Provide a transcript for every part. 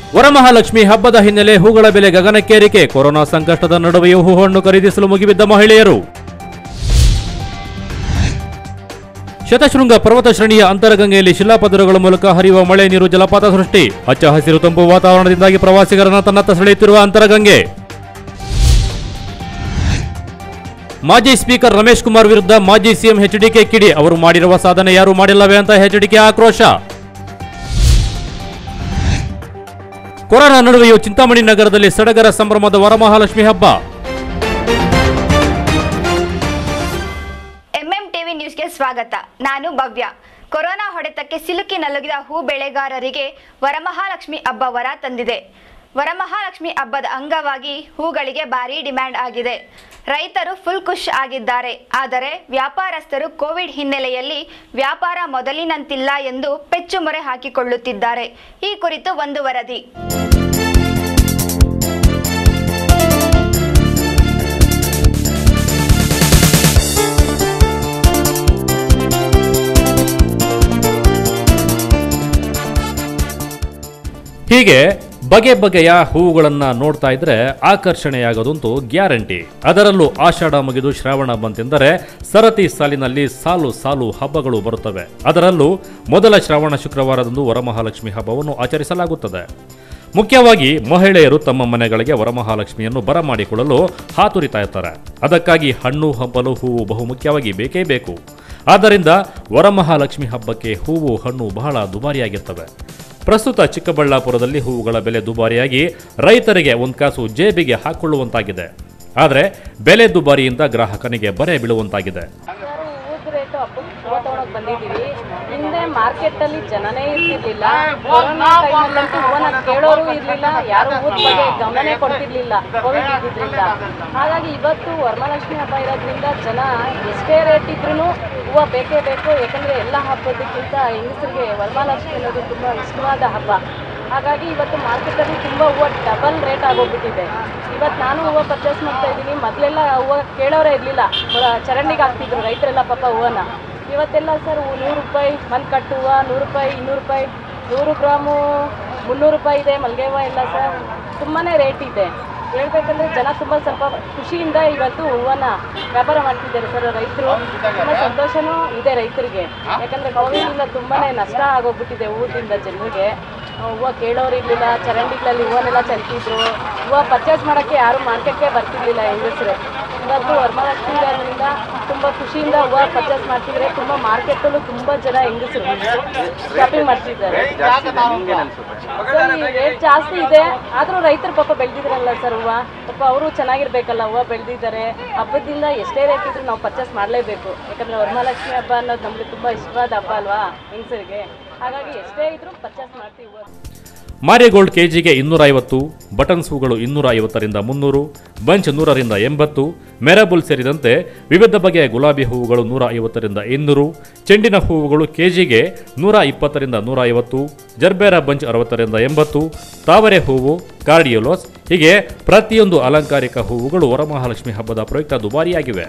ವರಮಹಾಲಕ್ಷ್ಮಿ ಹಬ್ಬದ ಹಿನ್ನೆಲೆ ಹೂಗಳ ಬೆಲೆ ಗಗನಕ್ಕೇರಿಕೆ ಕೊರೋನಾ ಸಂಕಷ್ಟದ ನಡುವೆಯೂ ಹೂ ಹಣ್ಣು ಖರೀದಿಸಲು ಮುಗಿಬಿದ್ದ ಮಹಿಳೆಯರು ಶತಶೃಂಗ ಪರ್ವತ ಶ್ರೇಣಿಯ ಅಂತರಗಂಗೆಯಲ್ಲಿ ಶಿಲಾಪದರಗಳ ಮೂಲಕ ಹರಿಯುವ ಮಳೆ ನೀರು ಜಲಪಾತ ಸೃಷ್ಟಿ ಹಚ್ಚ ಹಸಿರು ತಂಪು ವಾತಾವರಣದಿಂದಾಗಿ ಪ್ರವಾಸಿಗರನ್ನ ತನ್ನತ್ತ ಸೆಳೆಯುತ್ತಿರುವ ಅಂತರಗಂಗೆ ಮಾಜಿ ಸ್ಪೀಕರ್ ರಮೇಶ್ ಕುಮಾರ್ ವಿರುದ್ಧ ಮಾಜಿ ಸಿಎಂ ಎಚ್ಡಿಕೆ ಕಿಡಿ ಅವರು ಮಾಡಿರುವ ಸಾಧನೆ ಯಾರು ಮಾಡಿಲ್ಲವೇ ಅಂತ ಎಚ್ಡಿಕೆ ಆಕ್ರೋಶ ಕೊರೋನಾ ನಡುವೆಯೂ ಚಿಂತಾಮಣಿ ನಗರದಲ್ಲಿ ಸಡಗರ ಸಂಭ್ರಮದ ವರಮಹಾಲಕ್ಷ್ಮಿ ಹಬ್ಬ ಎಂಎಂ ಟಿವಿ ನ್ಯೂಸ್ಗೆ ಸ್ವಾಗತ ನಾನು ಭವ್ಯ ಕೊರೋನಾ ಹೊಡೆತಕ್ಕೆ ಸಿಲುಕಿ ನಲುಗಿದ ಹೂ ಬೆಳೆಗಾರರಿಗೆ ವರಮಹಾಲಕ್ಷ್ಮಿ ಹಬ್ಬ ವರ ತಂದಿದೆ ವರಮಹಾಲಕ್ಷ್ಮಿ ಹಬ್ಬದ ಅಂಗವಾಗಿ ಹೂಗಳಿಗೆ ಭಾರಿ ಡಿಮ್ಯಾಂಡ್ ಆಗಿದೆ ರೈತರು ಫುಲ್ ಖುಷ್ ಆಗಿದ್ದಾರೆ ಆದರೆ ವ್ಯಾಪಾರಸ್ಥರು ಕೋವಿಡ್ ಹಿನ್ನೆಲೆಯಲ್ಲಿ ವ್ಯಾಪಾರ ಮೊದಲಿನಂತಿಲ್ಲ ಎಂದು ಪೆಚ್ಚುಮೊರೆ ಹಾಕಿಕೊಳ್ಳುತ್ತಿದ್ದಾರೆ ಈ ಕುರಿತು ಒಂದು ವರದಿ ಹೀಗೆ ಬಗೆ ಬಗೆಯ ಹೂವುಗಳನ್ನ ನೋಡ್ತಾ ಇದ್ರೆ ಆಕರ್ಷಣೆಯಾಗೋದಂತೂ ಗ್ಯಾರಂಟಿ ಅದರಲ್ಲೂ ಆಷಾಢ ಮುಗಿದು ಶ್ರಾವಣ ಬಂತೆಂದರೆ ಸರತಿ ಸಾಲಿನಲ್ಲಿ ಸಾಲು ಸಾಲು ಹಬ್ಬಗಳು ಬರುತ್ತವೆ ಅದರಲ್ಲೂ ಮೊದಲ ಶ್ರಾವಣ ಶುಕ್ರವಾರದಂದು ವರಮಹಾಲಕ್ಷ್ಮಿ ಹಬ್ಬವನ್ನು ಆಚರಿಸಲಾಗುತ್ತದೆ ಮುಖ್ಯವಾಗಿ ಮಹಿಳೆಯರು ತಮ್ಮ ಮನೆಗಳಿಗೆ ವರಮಹಾಲಕ್ಷ್ಮಿಯನ್ನು ಬರಮಾಡಿಕೊಳ್ಳಲು ಹಾತುರಿತಾ ಇರ್ತಾರೆ ಅದಕ್ಕಾಗಿ ಹಣ್ಣು ಹಂಪಲು ಹೂವು ಬಹುಮುಖ್ಯವಾಗಿ ಬೇಕೇ ಬೇಕು ಆದ್ದರಿಂದ ವರಮಹಾಲಕ್ಷ್ಮಿ ಹಬ್ಬಕ್ಕೆ ಹೂವು ಹಣ್ಣು ಬಹಳ ದುಬಾರಿಯಾಗಿರ್ತವೆ ಪ್ರಸ್ತುತ ಚಿಕ್ಕಬಳ್ಳಾಪುರದಲ್ಲಿ ಹೂವುಗಳ ಬೆಲೆ ದುಬಾರಿಯಾಗಿ ರೈತರಿಗೆ ಒಂದು ಕಾಸು ಜೇಬಿಗೆ ಹಾಕೊಳ್ಳುವಂತಾಗಿದೆ ಆದರೆ ಬೆಲೆ ದುಬಾರಿಯಿಂದ ಗ್ರಾಹಕನಿಗೆ ಬರೆ ಬೀಳುವಂತಾಗಿದೆ ಸರ್ ಹೂವದ ರೇಟು ಹಬ್ಬಕ್ಕೆ ಹೂವು ತಗೊಳಕ್ ಬಂದಿದ್ದೀವಿ ಹಿಂದೆ ಮಾರ್ಕೆಟ್ ಅಲ್ಲಿ ಜನನೇ ಇರ್ತಿರ್ಲಿಲ್ಲ ಕೊರೋನಾ ಟೈಮಲ್ಲಂತೂ ಹೂವನ್ನ ಕೇಳೋರು ಇರ್ಲಿಲ್ಲ ಯಾರು ಹೂವದ ಬಗ್ಗೆ ಗಮನನೇ ಕೊಡ್ತಿರ್ಲಿಲ್ಲ ಕೋವಿಡ್ ಇದ್ದಿದ್ರಿಂದ ಹಾಗಾಗಿ ಇವತ್ತು ವರಮಹಾಲಕ್ಷ್ಮಿ ಹಬ್ಬ ಇರೋದ್ರಿಂದ ಜನ ಎಷ್ಟೇ ರೇಟ್ ಇದ್ರೂ ಹೂವು ಬೇಕೇ ಬೇಕು ಯಾಕಂದ್ರೆ ಎಲ್ಲ ಹಬ್ಬದಕ್ಕಿಂತ ಹೆಂಗಸರಿಗೆ ವರಮಹಾಲಕ್ಷ್ಮಿ ಅನ್ನೋದು ತುಂಬಾ ಇಷ್ಟವಾದ ಹಬ್ಬ ಹಾಗಾಗಿ ಇವತ್ತು ಮಾರ್ಕೆಟಲ್ಲಿ ತುಂಬ ಹೂವು ಡಬಲ್ ರೇಟ್ ಆಗೋಗ್ಬಿಟ್ಟಿದೆ ಇವತ್ತು ನಾನು ಹೂವು ಪರ್ಚೇಸ್ ಮಾಡ್ತಾ ಇದ್ದೀನಿ ಮೊದಲೆಲ್ಲ ಹೂವು ಕೇಳೋರೇ ಇರಲಿಲ್ಲ ಚರಂಡಿಗೆ ಹಾಕ್ತಿದ್ರು ರೈತರೆಲ್ಲ ಪಾಪ ಹೂವನ್ನ ಇವತ್ತೆಲ್ಲ ಸರ್ ನೂರು ರೂಪಾಯಿ ಒಂದು ಕಟ್ಟು ಹೂವು ನೂರು ರೂಪಾಯಿ ಇನ್ನೂರು ರೂಪಾಯಿ ನೂರು ಗ್ರಾಮು ಮುನ್ನೂರು ರೂಪಾಯಿ ಇದೆ ಮಲ್ಲಿಗೆ ಹೂವು ಎಲ್ಲ ಸರ್ ತುಂಬಾ ರೇಟ್ ಇದೆ ಹೇಳ್ಬೇಕಂದ್ರೆ ಜನ ತುಂಬ ಸ್ವಲ್ಪ ಖುಷಿಯಿಂದ ಇವತ್ತು ಹೂವನ್ನ ವ್ಯಾಪಾರ ಮಾಡ್ತಿದ್ದಾರೆ ಸರ್ ರೈತರು ತುಂಬ ಸಂತೋಷನೂ ಇದೆ ರೈತರಿಗೆ ಯಾಕಂದ್ರೆ ಕೋವಿಡಿಂದ ತುಂಬಾನೇ ನಷ್ಟ ಆಗೋಗ್ಬಿಟ್ಟಿದೆ ಹೂವಿಂದ ಜನರಿಗೆ ಹೂವು ಕೇಳೋರು ಇರಲಿಲ್ಲ ಚರಂಡಿಗಳಲ್ಲಿ ಹೂವನ್ನೆಲ್ಲ ಚೆಲ್ತಿದ್ರು ಹೂವು ಪರ್ಚೇಸ್ ಮಾಡೋಕ್ಕೆ ಯಾರು ಮಾರ್ಕೆಟ್ಗೆ ಬರ್ತಿರ್ಲಿಲ್ಲ ಹೆಂಗಸರು ಇವತ್ತು ವರಮಹಾಲಕ್ಷ್ಮಿ ಇರೋದ್ರಿಂದ ತುಂಬ ಖುಷಿಯಿಂದ ಹೂವು ಪರ್ಚೇಸ್ ಮಾಡ್ತಿದ್ರೆ ತುಂಬ ಮಾರ್ಕೆಟಲ್ಲೂ ತುಂಬ ಜನ ಹೆಂಗಸರು ಶಾಪಿಂಗ್ ಮಾಡ್ತಿದ್ದಾರೆ ಸರ್ ಈ ರೇಟ್ ಜಾಸ್ತಿ ಇದೆ ಆದರೂ ರೈತರು ಪಾಪ ಬೆಳೆದಿದ್ರಲ್ಲ ಸರ್ ಹೂವು ಪಾಪ ಅವರು ಚೆನ್ನಾಗಿರ್ಬೇಕಲ್ಲ ಹೂವು ಬೆಳೆದಿದ್ದಾರೆ ಹಬ್ಬದಿಂದ ಎಷ್ಟೇ ರೇಟ್ ಇದ್ರೂ ನಾವು ಪರ್ಚೇಸ್ ಮಾಡಲೇಬೇಕು ಯಾಕಂದರೆ ವರಮಹಾಲಕ್ಷ್ಮಿ ಹಬ್ಬ ಅನ್ನೋದು ನಮಗೆ ತುಂಬ ಇಷ್ಟವಾದ ಹಬ್ಬ ಅಲ್ವಾ ಹೆಂಗಸರಿಗೆ ಹಾಗಾಗಿ ಎಷ್ಟೇ ಇದ್ರೂ ಪರ್ಚೇಸ್ ಮಾಡ್ತೀವಿ ಹೂವು ಮಾರಿಗೋಲ್ಡ್ ಕೆಜಿಗೆ ಇನ್ನೂರ ಐವತ್ತು ಬಟನ್ಸ್ ಹೂಗಳು ಇನ್ನೂರ ಐವತ್ತರಿಂದ ಮುನ್ನೂರು ಬಂಚ್ ನೂರರಿಂದ ಎಂಬತ್ತು ಮೆರಬುಲ್ ಸೇರಿದಂತೆ ವಿವಿಧ ಬಗೆಯ ಗುಲಾಬಿ ಹೂವುಗಳು ನೂರ ಐವತ್ತರಿಂದ ಇನ್ನೂರು ಚೆಂಡಿನ ಹೂವುಗಳು ಕೆಜಿಗೆ ನೂರ ಇಪ್ಪತ್ತರಿಂದ ನೂರ ಐವತ್ತು ಜರ್ಬೇರ ಬಂಚ್ ಅರವತ್ತರಿಂದ ಎಂಬತ್ತು ತಾವರೆ ಹೂವು ಕಾರ್ಡಿಯೋಲೋಸ್ ಹೀಗೆ ಪ್ರತಿಯೊಂದು ಅಲಂಕಾರಿಕ ಹೂವುಗಳು ವರಮಹಾಲಕ್ಷ್ಮಿ ಹಬ್ಬದ ಪ್ರಯುಕ್ತ ದುಬಾರಿಯಾಗಿವೆ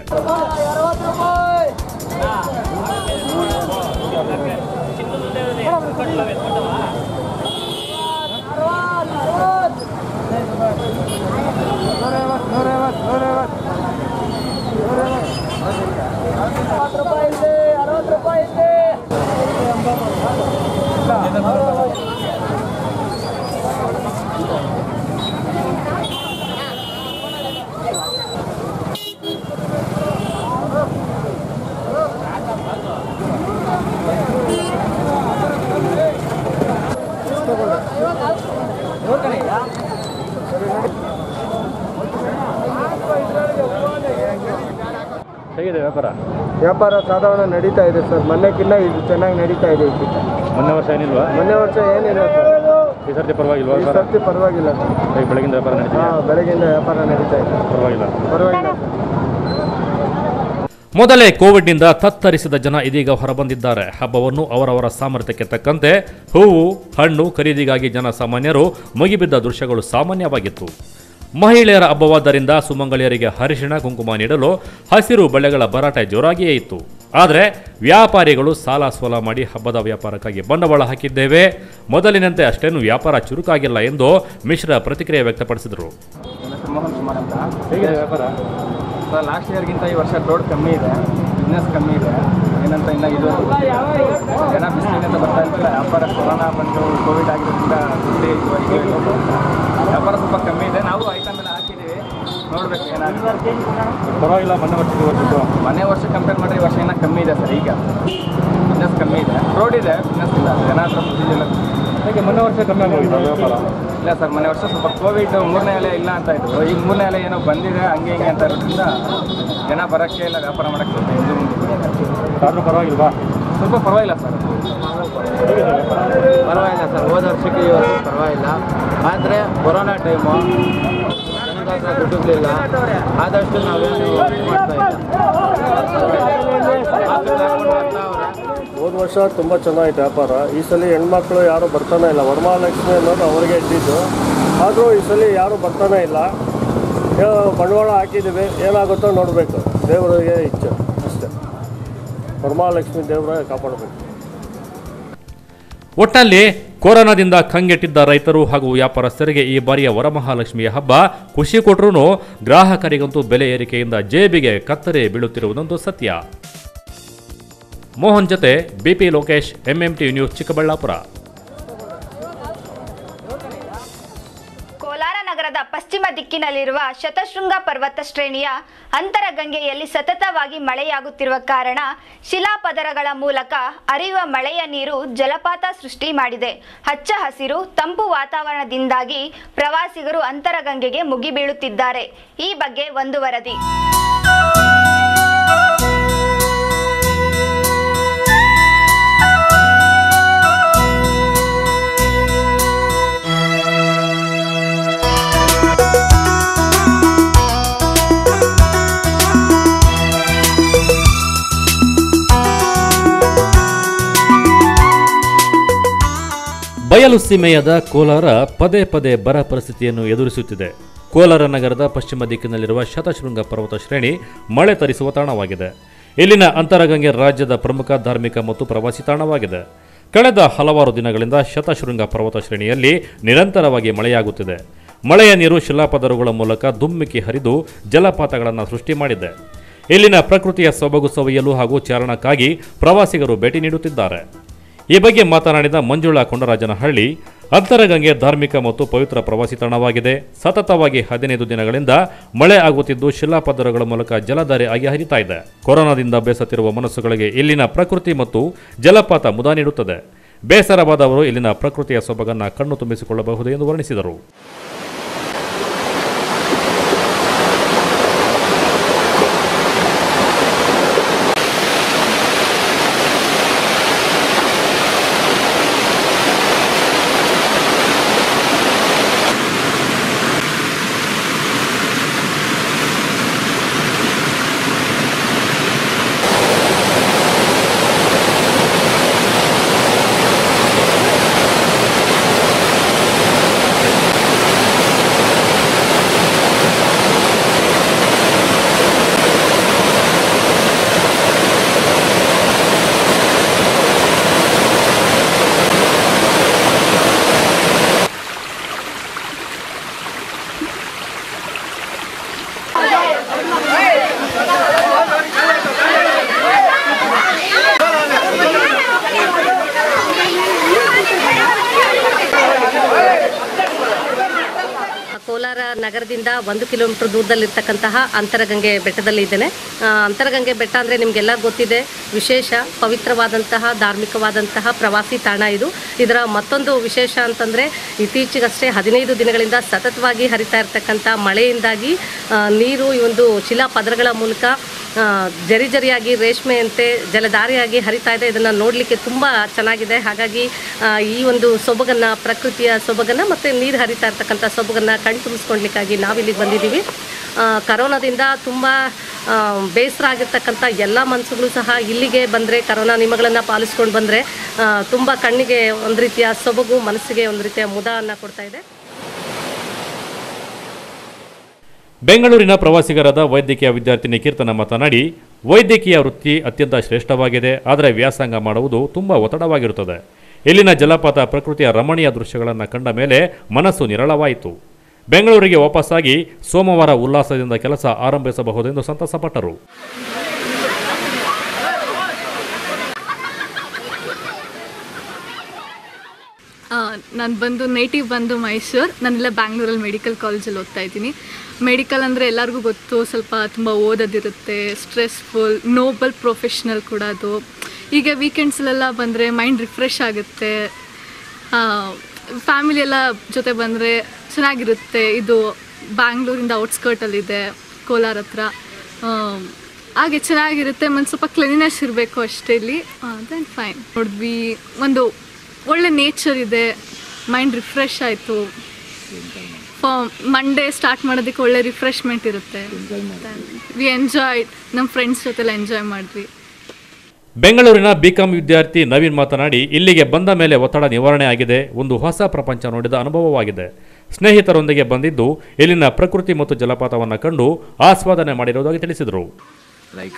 ಹೇಗಿದೆ ವ್ಯಾಪಾರ ವ್ಯಾಪಾರ ಸಾಧಾರಣ ನಡೀತಾ ಇದೆ ಸರ್ ಮೊನ್ನೆಕ್ಕಿಂತ ಇದು ಚೆನ್ನಾಗಿ ನಡೀತಾ ಇದೆ ಈಗ ಮೊನ್ನೆ ವರ್ಷ ಏನಿಲ್ವಾ ಮೊನ್ನೆ ವರ್ಷ ಏನಿಲ್ಲ ಸರ್ ಈ ಸರ್ತಿ ಪರವಾಗಿಲ್ವಾ ಈ ಸರ್ತಿ ಪರವಾಗಿಲ್ಲ ಸರ್ ಬೆಳಗಿನ ವ್ಯಾಪಾರ ನಡೀತಿದೆ ಹಾಂ ಬೆಳಗ್ಗೆಯಿಂದ ವ್ಯಾಪಾರ ನಡೀತಾ ಇದೆ ಪರವಾಗಿಲ್ಲ ಪರವಾಗಿಲ್ಲ ಸರ್ ಮೊದಲೇ ಕೋವಿಡ್ನಿಂದ ತತ್ತರಿಸಿದ ಜನ ಇದೀಗ ಹೊರಬಂದಿದ್ದಾರೆ ಹಬ್ಬವನ್ನು ಅವರವರ ಸಾಮರ್ಥ್ಯಕ್ಕೆ ತಕ್ಕಂತೆ ಹೂವು ಹಣ್ಣು ಖರೀದಿಗಾಗಿ ಜನಸಾಮಾನ್ಯರು ಮುಗಿಬಿದ್ದ ದೃಶ್ಯಗಳು ಸಾಮಾನ್ಯವಾಗಿತ್ತು ಮಹಿಳೆಯರ ಹಬ್ಬವಾದ್ದರಿಂದ ಸುಮಂಗಲಿಯರಿಗೆ ಹರಿಶಿಣ ಕುಂಕುಮ ನೀಡಲು ಹಸಿರು ಬಳೆಗಳ ಭರಾಟೆ ಜೋರಾಗಿಯೇ ಇತ್ತು ಆದರೆ ವ್ಯಾಪಾರಿಗಳು ಸಾಲ ಸೋಲ ಮಾಡಿ ಹಬ್ಬದ ವ್ಯಾಪಾರಕ್ಕಾಗಿ ಬಂಡವಾಳ ಹಾಕಿದ್ದೇವೆ ಮೊದಲಿನಂತೆ ಅಷ್ಟೇನು ವ್ಯಾಪಾರ ಚುರುಕಾಗಿಲ್ಲ ಎಂದು ಮಿಶ್ರ ಪ್ರತಿಕ್ರಿಯೆ ವ್ಯಕ್ತಪಡಿಸಿದರು ನನ್ನ ಹೆಸರು ಮೋಹನ್ ಕುಮಾರ್ ಅಂತ ಹೇಗಿದೆ ವ್ಯಾಪಾರ ಸರ್ ಲಾಸ್ಟ್ ಇಯರ್ಗಿಂತ ಈ ವರ್ಷ ಲೋಡ್ ಕಮ್ಮಿ ಇದೆ ಬಿಸ್ನೆಸ್ ಕಮ್ಮಿ ಇದೆ ಏನಂತ ಇನ್ನು ಇದು ಜನ ಬಿಸಿಲಿನಿಂದ ಬರ್ತಾ ಇರ್ತಿಲ್ಲ ವ್ಯಾಪಾರ ಕೊರೋನಾ ಬಂದು ಕೋವಿಡ್ ಆಗಿರೋದ್ರಿಂದ ಸುದ್ದಿ ಇದು ಇದು ಇದು. ವ್ಯಾಪಾರ ಸ್ವಲ್ಪ ಕಮ್ಮಿ ಇದೆ ನಾವು ಐಟಮ್ ಎಲ್ಲ ಹಾಕಿದ್ದೀವಿ ನೋಡ್ಬೇಕು ಏನಾಗುತ್ತೆ ಪರವಾಗಿಲ್ಲ ಮೊನ್ನೆ ವರ್ಷಕ್ಕೆ ವರ್ಷದ್ದು ಮನೆ ವರ್ಷ ಕಂಪೇರ್ ಮಾಡಿದ್ರೆ ಈ ವರ್ಷ ಇನ್ನೂ ಕಮ್ಮಿ ಇದೆ ಸರ್ ಈಗ ಬಿಸ್ನೆಸ್ ಕಮ್ಮಿ ಇದೆ ರೋಡ್ ಇದೆ ಬಿಸ್ನೆಸ್ ಇಲ್ಲ ಜನ ಹತ್ರ ಸುದ್ದಿಲ್ಲ ಹೇಗೆ ಮೊನ್ನೆ ವರ್ಷ ಕಮ್ಮಿ ಆಗೋಗಿದೆ ವ್ಯಾಪಾರ ಇಲ್ಲ ಸರ್ ಮನೆ ವರ್ಷ ಸ್ವಲ್ಪ ಕೋವಿಡ್ ಮೂರನೇ ಅಲೆ ಇಲ್ಲ ಅಂತ ಇದ್ರು ಈಗ ಮೂರನೇ ಅಲೆ ಏನೋ ಬಂದಿದೆ ಹಂಗೆ ಹಿಂಗೆ ಅಂತ ಇರೋದ್ರಿಂದ ಜನ ಬರೋಕ್ಕೆ ಇಲ್ಲ ವ್ಯಾಪಾರ ಮಾಡೋಕ್ಕೆ ಸ್ವಲ್ಪ ಹಿಂದೆ ಮುಂದೆ ಆದರೂ ಪರವಾಗಿಲ್ವಾ ಸ್ವಲ್ಪ ಪರವಾಗಿಲ್ಲ ಸರ್ ಪರವಾಗಿಲ್ಲ ಸರ್ ಹೋದ ವರ್ಷಕ್ಕೆ ಈ ವರ್ಷ ಪರವಾಗಿಲ್ಲ ಆದರೆ ಕೊರೋನಾ ಟೈಮು ಜನದ ಹತ್ರ ದುಡ್ಡಿರಲಿಲ್ಲ ಆದಷ್ಟು ನಾವೇನು ಇದು ಮಾಡ್ತಾ ಇಲ್ಲ ಹೋದ ವರ್ಷ ತುಂಬ ಚೆನ್ನಾಗಿತ್ತು ವ್ಯಾಪಾರ ಈ ಸಲ ಹೆಣ್ಮಕ್ಳು ಯಾರು ಬರ್ತಾನೆ ಇಲ್ಲ ವರಮಹಾಲಕ್ಷ್ಮಿ ಅನ್ನೋದು ಅವರಿಗೆ ಇದ್ದಿದ್ದು ಆದರೂ ಈ ಸಲ ಯಾರು ಬರ್ತಾನೆ ಇಲ್ಲ ಏನೋ ಬಂಡವಾಳ ಹಾಕಿದ್ದೀವಿ ಏನಾಗುತ್ತೋ ನೋಡಬೇಕು ದೇವರಿಗೆ ಇಚ್ಛೆ ಅಷ್ಟೇ ವರಮಹಾಲಕ್ಷ್ಮಿ ದೇವರ ಕಾಪಾಡಬೇಕು ಒಟ್ಟಲ್ಲಿ ಕೊರೋನಾದಿಂದ ಕಂಗೆಟ್ಟಿದ್ದ ರೈತರು ಹಾಗೂ ವ್ಯಾಪಾರಸ್ಥರಿಗೆ ಈ ಬಾರಿಯ ವರಮಹಾಲಕ್ಷ್ಮಿಯ ಹಬ್ಬ ಖುಷಿ ಕೊಟ್ಟರೂ ಗ್ರಾಹಕರಿಗಂತೂ ಬೆಲೆ ಏರಿಕೆಯಿಂದ ಜೇಬಿಗೆ ಕತ್ತರೆ ಬೀಳುತ್ತಿರುವುದೊಂದು ಸತ್ಯ ಮೋಹನ್ ಜೊತೆ BP Lokesh MMT news Chikkaballapur Kolar ನಗರದ ಪಶ್ಚಿಮ ದಿಕ್ಕಿನಲ್ಲಿರುವ ಶತಶೃಂಗ ಪರ್ವತ ಶ್ರೇಣಿಯ ಅಂತರಗಂಗೆಯಲ್ಲಿ ಸತತವಾಗಿ ಮಳೆಯಾಗುತ್ತಿರುವ ಕಾರಣ ಶಿಲಾಪದರಗಳ ಮೂಲಕ ಹರಿಯುವ ಮಳೆಯ ನೀರು ಜಲಪಾತ ಸೃಷ್ಟಿ ಮಾಡಿದೆ ಹಚ್ಚ ಹಸಿರು ತಂಪು ವಾತಾವರಣದಿಂದಾಗಿ ಪ್ರವಾಸಿಗರು ಅಂತರಗಂಗೆಗೆ ಮುಗಿಬೀಳುತ್ತಿದ್ದಾರೆ ಈ ಬಗ್ಗೆ ಒಂದು ವರದಿ ಬಯಲು ಸೀಮೆಯಾದ ಕೋಲಾರ ಪದೇ ಪದೇ ಬರ ಪರಿಸ್ಥಿತಿಯನ್ನು ಎದುರಿಸುತ್ತಿದೆ ಕೋಲಾರ ನಗರದ ಪಶ್ಚಿಮ ದಿಕ್ಕಿನಲ್ಲಿರುವ ಶತಶೃಂಗ ಪರ್ವತ ಶ್ರೇಣಿ ಮಳೆ ತರಿಸುವ ತಾಣವಾಗಿದೆ ಇಲ್ಲಿನ ಅಂತರಗಂಗೆ ರಾಜ್ಯದ ಪ್ರಮುಖ ಧಾರ್ಮಿಕ ಮತ್ತು ಪ್ರವಾಸಿ ತಾಣವಾಗಿದೆ ಕಳೆದ ಹಲವಾರು ದಿನಗಳಿಂದ ಶತಶೃಂಗ ಪರ್ವತ ಶ್ರೇಣಿಯಲ್ಲಿ ನಿರಂತರವಾಗಿ ಮಳೆಯಾಗುತ್ತಿದೆ ಮಳೆಯ ನೀರು ಶಿಲಾಪದರುಗಳ ಮೂಲಕ ದುಮ್ಮಿಕ್ಕಿ ಹರಿದು ಜಲಪಾತಗಳನ್ನು ಸೃಷ್ಟಿ ಮಾಡಿದೆ ಇಲ್ಲಿನ ಪ್ರಕೃತಿಯ ಸೊಬಗು ಸವಿಯಲು ಹಾಗೂ ಚಾರಣಕ್ಕಾಗಿ ಪ್ರವಾಸಿಗರು ಭೇಟಿ ನೀಡುತ್ತಿದ್ದಾರೆ ಈ ಬಗ್ಗೆ ಮಾತನಾಡಿದ ಮಂಜುಳಾ ಕೊಂಡರಾಜನಹಳ್ಳಿ ಅಂತರಗಂಗೆ ಧಾರ್ಮಿಕ ಮತ್ತು ಪವಿತ್ರ ಪ್ರವಾಸಿ ತಾಣವಾಗಿದೆ ಸತತವಾಗಿ ಹದಿನೈದು ದಿನಗಳಿಂದ ಮಳೆ ಆಗುತ್ತಿದ್ದು ಶಿಲಾಪದರಗಳ ಮೂಲಕ ಜಲಧಾರೆ ಆಗಿ ಹರಿತಾ ಇದೆ ಕೊರೋನಾದಿಂದ ಬೇಸತ್ತಿರುವ ಮನಸ್ಸುಗಳಿಗೆ ಇಲ್ಲಿನ ಪ್ರಕೃತಿ ಮತ್ತು ಜಲಪಾತ ಮುದ ನೀಡುತ್ತದೆ ಬೇಸರವಾದವರು ಇಲ್ಲಿನ ಪ್ರಕೃತಿಯ ಸೊಬಗನ್ನು ಕಣ್ಣು ತುಂಬಿಸಿಕೊಳ್ಳಬಹುದು ಎಂದು ವರ್ಣಿಸಿದರು ಕೋಲಾರ ನಗರದಿಂದ ಒಂದು ಕಿಲೋಮೀಟರ್ ದೂರದಲ್ಲಿರ್ತಕ್ಕಂತಹ ಅಂತರಗಂಗೆ ಬೆಟ್ಟದಲ್ಲಿ ಇದ್ದೇನೆ ಆ, ಅಂತರಗಂಗೆ ಬೆಟ್ಟ ಅಂದರೆ ನಿಮಗೆಲ್ಲ ಗೊತ್ತಿದೆ ವಿಶೇಷ ಪವಿತ್ರವಾದಂತಹ ಧಾರ್ಮಿಕವಾದಂತಹ ಪ್ರವಾಸಿ ತಾಣ ಇದು ಇದರ ಮತ್ತೊಂದು ವಿಶೇಷ ಅಂತಂದರೆ ಇತ್ತೀಚೆಗಷ್ಟೇ ಹದಿನೈದು ದಿನಗಳಿಂದ ಸತತವಾಗಿ ಹರಿತಾ ಇರತಕ್ಕಂಥ ಮಳೆಯಿಂದಾಗಿ ಆ, ನೀರು ಈ ಒಂದು ಶಿಲಾ ಪದರಗಳ ಮೂಲಕ ಆ, ಜರಿ ಜರಿಯಾಗಿ ರೇಷ್ಮೆಯಂತೆ ಜಲಧಾರೆಯಾಗಿ ಹರಿತಾ ಇದೆ ಇದನ್ನು ನೋಡಲಿಕ್ಕೆ ತುಂಬ ಚೆನ್ನಾಗಿದೆ ಹಾಗಾಗಿ ಆ, ಈ ಒಂದು ಸೊಬಗನ್ನು ಪ್ರಕೃತಿಯ ಸೊಬಗನ್ನು ಮತ್ತು ನೀರು ಹರಿತಾ ಇರ್ತಕ್ಕಂಥ ಸೊಬಗನ್ನು ಕಣ್ ತುಂಬಿಸ್ಕೊಳ್ಲಿಕ್ಕಾಗಿ ನಾವಿಲ್ಲಿಗೆ ಬಂದಿದ್ದೀವಿ ಆ, ಕರೋನಾದಿಂದ ತುಂಬ ಆ, ಬೇಸರ ಆಗಿರ್ತಕ್ಕಂಥ ಎಲ್ಲ ಮನಸ್ಸುಗಳು ಸಹ ಇಲ್ಲಿಗೆ ಬಂದರೆ ಕರೋನಾ ನಿಯಮಗಳನ್ನು ಪಾಲಿಸ್ಕೊಂಡು ಬಂದರೆ ತುಂಬ ಕಣ್ಣಿಗೆ ಒಂದು ರೀತಿಯ ಸೊಬಗು ಮನಸ್ಸಿಗೆ ಒಂದು ರೀತಿಯ ಮುದವನ್ನು ಕೊಡ್ತಾ ಇದೆ ಬೆಂಗಳೂರಿನ ಪ್ರವಾಸಿಗರಾದ ವೈದ್ಯಕೀಯ ವಿದ್ಯಾರ್ಥಿನಿ ಕೀರ್ತನ ಮಾತನಾಡಿ ವೈದ್ಯಕೀಯ ವೃತ್ತಿ ಅತ್ಯಂತ ಶ್ರೇಷ್ಠವಾಗಿದೆ ಆದರೆ ವ್ಯಾಸಂಗ ಮಾಡುವುದು ತುಂಬ ಒತ್ತಡವಾಗಿರುತ್ತದೆ ಇಲ್ಲಿನ ಜಲಪಾತ ಪ್ರಕೃತಿಯ ರಮಣೀಯ ದೃಶ್ಯಗಳನ್ನು ಕಂಡ ಮೇಲೆ ಮನಸ್ಸು ನಿರಳವಾಯಿತು ಬೆಂಗಳೂರಿಗೆ ವಾಪಸ್ಸಾಗಿ ಸೋಮವಾರ ಉಲ್ಲಾಸದಿಂದ ಕೆಲಸ ಆರಂಭಿಸಬಹುದೆಂದು ಸಂತಸಪಟ್ಟರು ನಾನು ಬಂದು ನೇಟಿವ್ ಬಂದು ಮೈಸೂರು ನಾನೆಲ್ಲ ಬ್ಯಾಂಗ್ಳೂರಲ್ಲಿ ಮೆಡಿಕಲ್ ಕಾಲೇಜಲ್ಲಿ ಓದ್ತಾ ಇದ್ದೀನಿ ಮೆಡಿಕಲ್ ಅಂದರೆ ಎಲ್ಲರಿಗೂ ಗೊತ್ತು ಸ್ವಲ್ಪ ತುಂಬ ಓದೋದಿರುತ್ತೆ ಸ್ಟ್ರೆಸ್ಫುಲ್ ನೋಬಲ್ ಪ್ರೊಫೆಷ್ನಲ್ ಕೂಡ ಅದು ಈಗ ವೀಕೆಂಡ್ಸಲ್ಲೆಲ್ಲ ಬಂದರೆ ಮೈಂಡ್ ರಿಫ್ರೆಶ್ ಆಗುತ್ತೆ ಫ್ಯಾಮಿಲಿ ಎಲ್ಲ ಜೊತೆ ಬಂದರೆ ಚೆನ್ನಾಗಿರುತ್ತೆ ಇದು ಬ್ಯಾಂಗ್ಳೂರಿಂದ ಔಟ್ಸ್ಕರ್ಟಲ್ಲಿದೆ ಕೋಲಾರ ಹತ್ರ ಆ, ಹಾಗೆ ಚೆನ್ನಾಗಿರುತ್ತೆ ಮತ್ತು ಸ್ವಲ್ಪ ಕ್ಲೀನಿನೆಸ್ ಇರಬೇಕು ಅಷ್ಟೇ ಇಲ್ಲಿ ದೆನ್ ಫೈನ್ ನೋಡಿದ್ವಿ ಒಂದು ಒಳ್ಳೆ ನೇಚರ್ ಇದೆ ಮೈಂಡ್ ರಿಫ್ರೆಶ್ ಆಯಿತು ಮಂಡೇ ಸ್ಟಾರ್ಟ್ ಮಾಡೋದಕ್ಕೆ ಒಳ್ಳೆ ರಿಫ್ರೆಶ್ಮೆಂಟ್ ಇರುತ್ತೆ ವಿ ಎಂಜಾಯ್ ನಮ್ಮ ಫ್ರೆಂಡ್ಸ್ ಜೊತೆಲ್ಲ ಎಂಜಾಯ್ ಮಾಡಿದ್ವಿ ಬೆಂಗಳೂರಿನ ಬಿಕಾಂ ವಿದ್ಯಾರ್ಥಿ ನವೀನ್ ಮಾತನಾಡಿ ಇಲ್ಲಿಗೆ ಬಂದ ಮೇಲೆ ಒತ್ತಡ ನಿವಾರಣೆ ಆಗಿದೆ ಒಂದು ಹೊಸ ಪ್ರಪಂಚ ನೋಡಿದ ಅನುಭವವಾಗಿದೆ ಸ್ನೇಹಿತರೊಂದಿಗೆ ಬಂದಿದ್ದು ಇಲ್ಲಿನ ಪ್ರಕೃತಿ ಮತ್ತು ಜಲಪಾತವನ್ನು ಕಂಡು ಆಸ್ವಾದನೆ ಮಾಡಿರುವುದಾಗಿ ತಿಳಿಸಿದರು ಲೈಕ್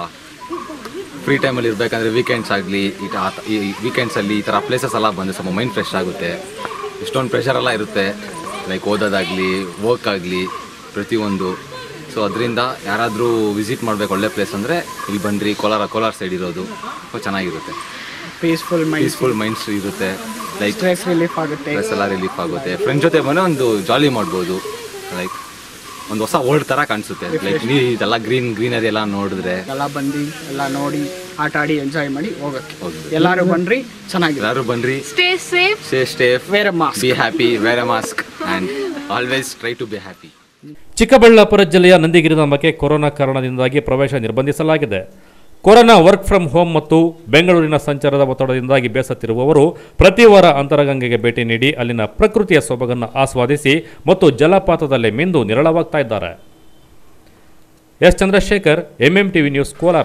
ಫ್ರೀ ಟೈಮಲ್ಲಿ ಇರಬೇಕಂದ್ರೆ ವೀಕೆಂಡ್ಸ್ ಆಗಲಿ ಈ ವೀಕೆಂಡ್ಸಲ್ಲಿ ಈ ಥರ ಪ್ಲೇಸಸ್ ಎಲ್ಲ ಬಂದು ಸ್ವಲ್ಪ ಮೈಂಡ್ ಫ್ರೆಶ್ ಆಗುತ್ತೆ ಇಷ್ಟೊಂದು ಪ್ರೆಷರ್ ಎಲ್ಲ ಇರುತ್ತೆ ಲೈಕ್ ಓದೋದಾಗಲಿ ವರ್ಕ್ ಆಗಲಿ ಪ್ರತಿಯೊಂದು ಸೊ ಅದರಿಂದ ಯಾರಾದರೂ ವಿಸಿಟ್ ಮಾಡಬೇಕು ಒಳ್ಳೆ ಪ್ಲೇಸ್ ಅಂದರೆ ಇಲ್ಲಿ ಬಂದ್ರಿ ಕೋಲಾರ ಕೋಲಾರ ಸೈಡ್ ಇರೋದು ಸೊ ಚೆನ್ನಾಗಿರುತ್ತೆ ಪೀಸ್ಫುಲ್ ಮೈಂಡ್ ಪೀಸ್ಫುಲ್ ಮೈಂಡ್ಸ್ ಇರುತ್ತೆ ಲೈಕ್ ಸ್ಟ್ರೆಸ್ ರಿಲೀಫ್ ಆಗುತ್ತೆ ಸ್ಟ್ರೆಸ್ ಎಲ್ಲ ರಿಲೀಫ್ ಆಗುತ್ತೆ ಫ್ರೆಂಡ್ ಜೊತೆ ಬಂದರೆ ಒಂದು ಜಾಲಿ ಮಾಡ್ಬೋದು ಲೈಕ್ ಒಂದು ಹೊಸ ವರ್ಲ್ಡ್ ಥರ ಕಾಣಿಸುತ್ತೆ ಲೈಕ್ ನೀ ಇದೆಲ್ಲ ಗ್ರೀನ್ ಗ್ರೀನರಿ ಎಲ್ಲ ನೋಡಿದ್ರೆ ಎಲ್ಲ ಬಂದು ಎಲ್ಲ ನೋಡಿ ಆಟ ಆಡಿ ಎಂಜಾಯ್ ಮಾಡಿ ಹೋಗಕ್ಕೆ ಹೋಗ್ಬೋದು. ಎಲ್ಲರೂ ಬನ್ರಿ ಚೆನ್ನಾಗಿದೆ ಎಲ್ಲರೂ ಬನ್ರಿ stay safe stay safe Wear a mask. Be happy wear a mask and always try to be happy Chikkaballapur ಜಿಲ್ಲೆಯ ನಂದಿಗಿರಿಧಾಮಕ್ಕೆ ಕೊರೋನಾ ಕಾರಣದಿಂದಾಗಿ ಪ್ರವೇಶ ನಿರ್ಬಂಧಿಸಲಾಗಿದೆ ಕೊರೋನಾ ವರ್ಕ್ ಫ್ರಮ್ ಹೋಮ್ ಮತ್ತು ಬೆಂಗಳೂರಿನ ಸಂಚಾರದ ಒತ್ತಡದಿಂದಾಗಿ ಬೇಸತ್ತಿರುವವರು ಪ್ರತಿ ವಾರ ಅಂತರಗಂಗೆಗೆ ಭೇಟಿ ನೀಡಿ ಅಲ್ಲಿನ ಪ್ರಕೃತಿಯ ಸೊಬಗನ್ನು ಆಸ್ವಾದಿಸಿ ಮತ್ತು ಜಲಪಾತದಲ್ಲಿ ಮಿಂದು ನಿರಳವಾಗ್ತಾ ಇದ್ದಾರೆ S Chandrashekar MM TV news Kolar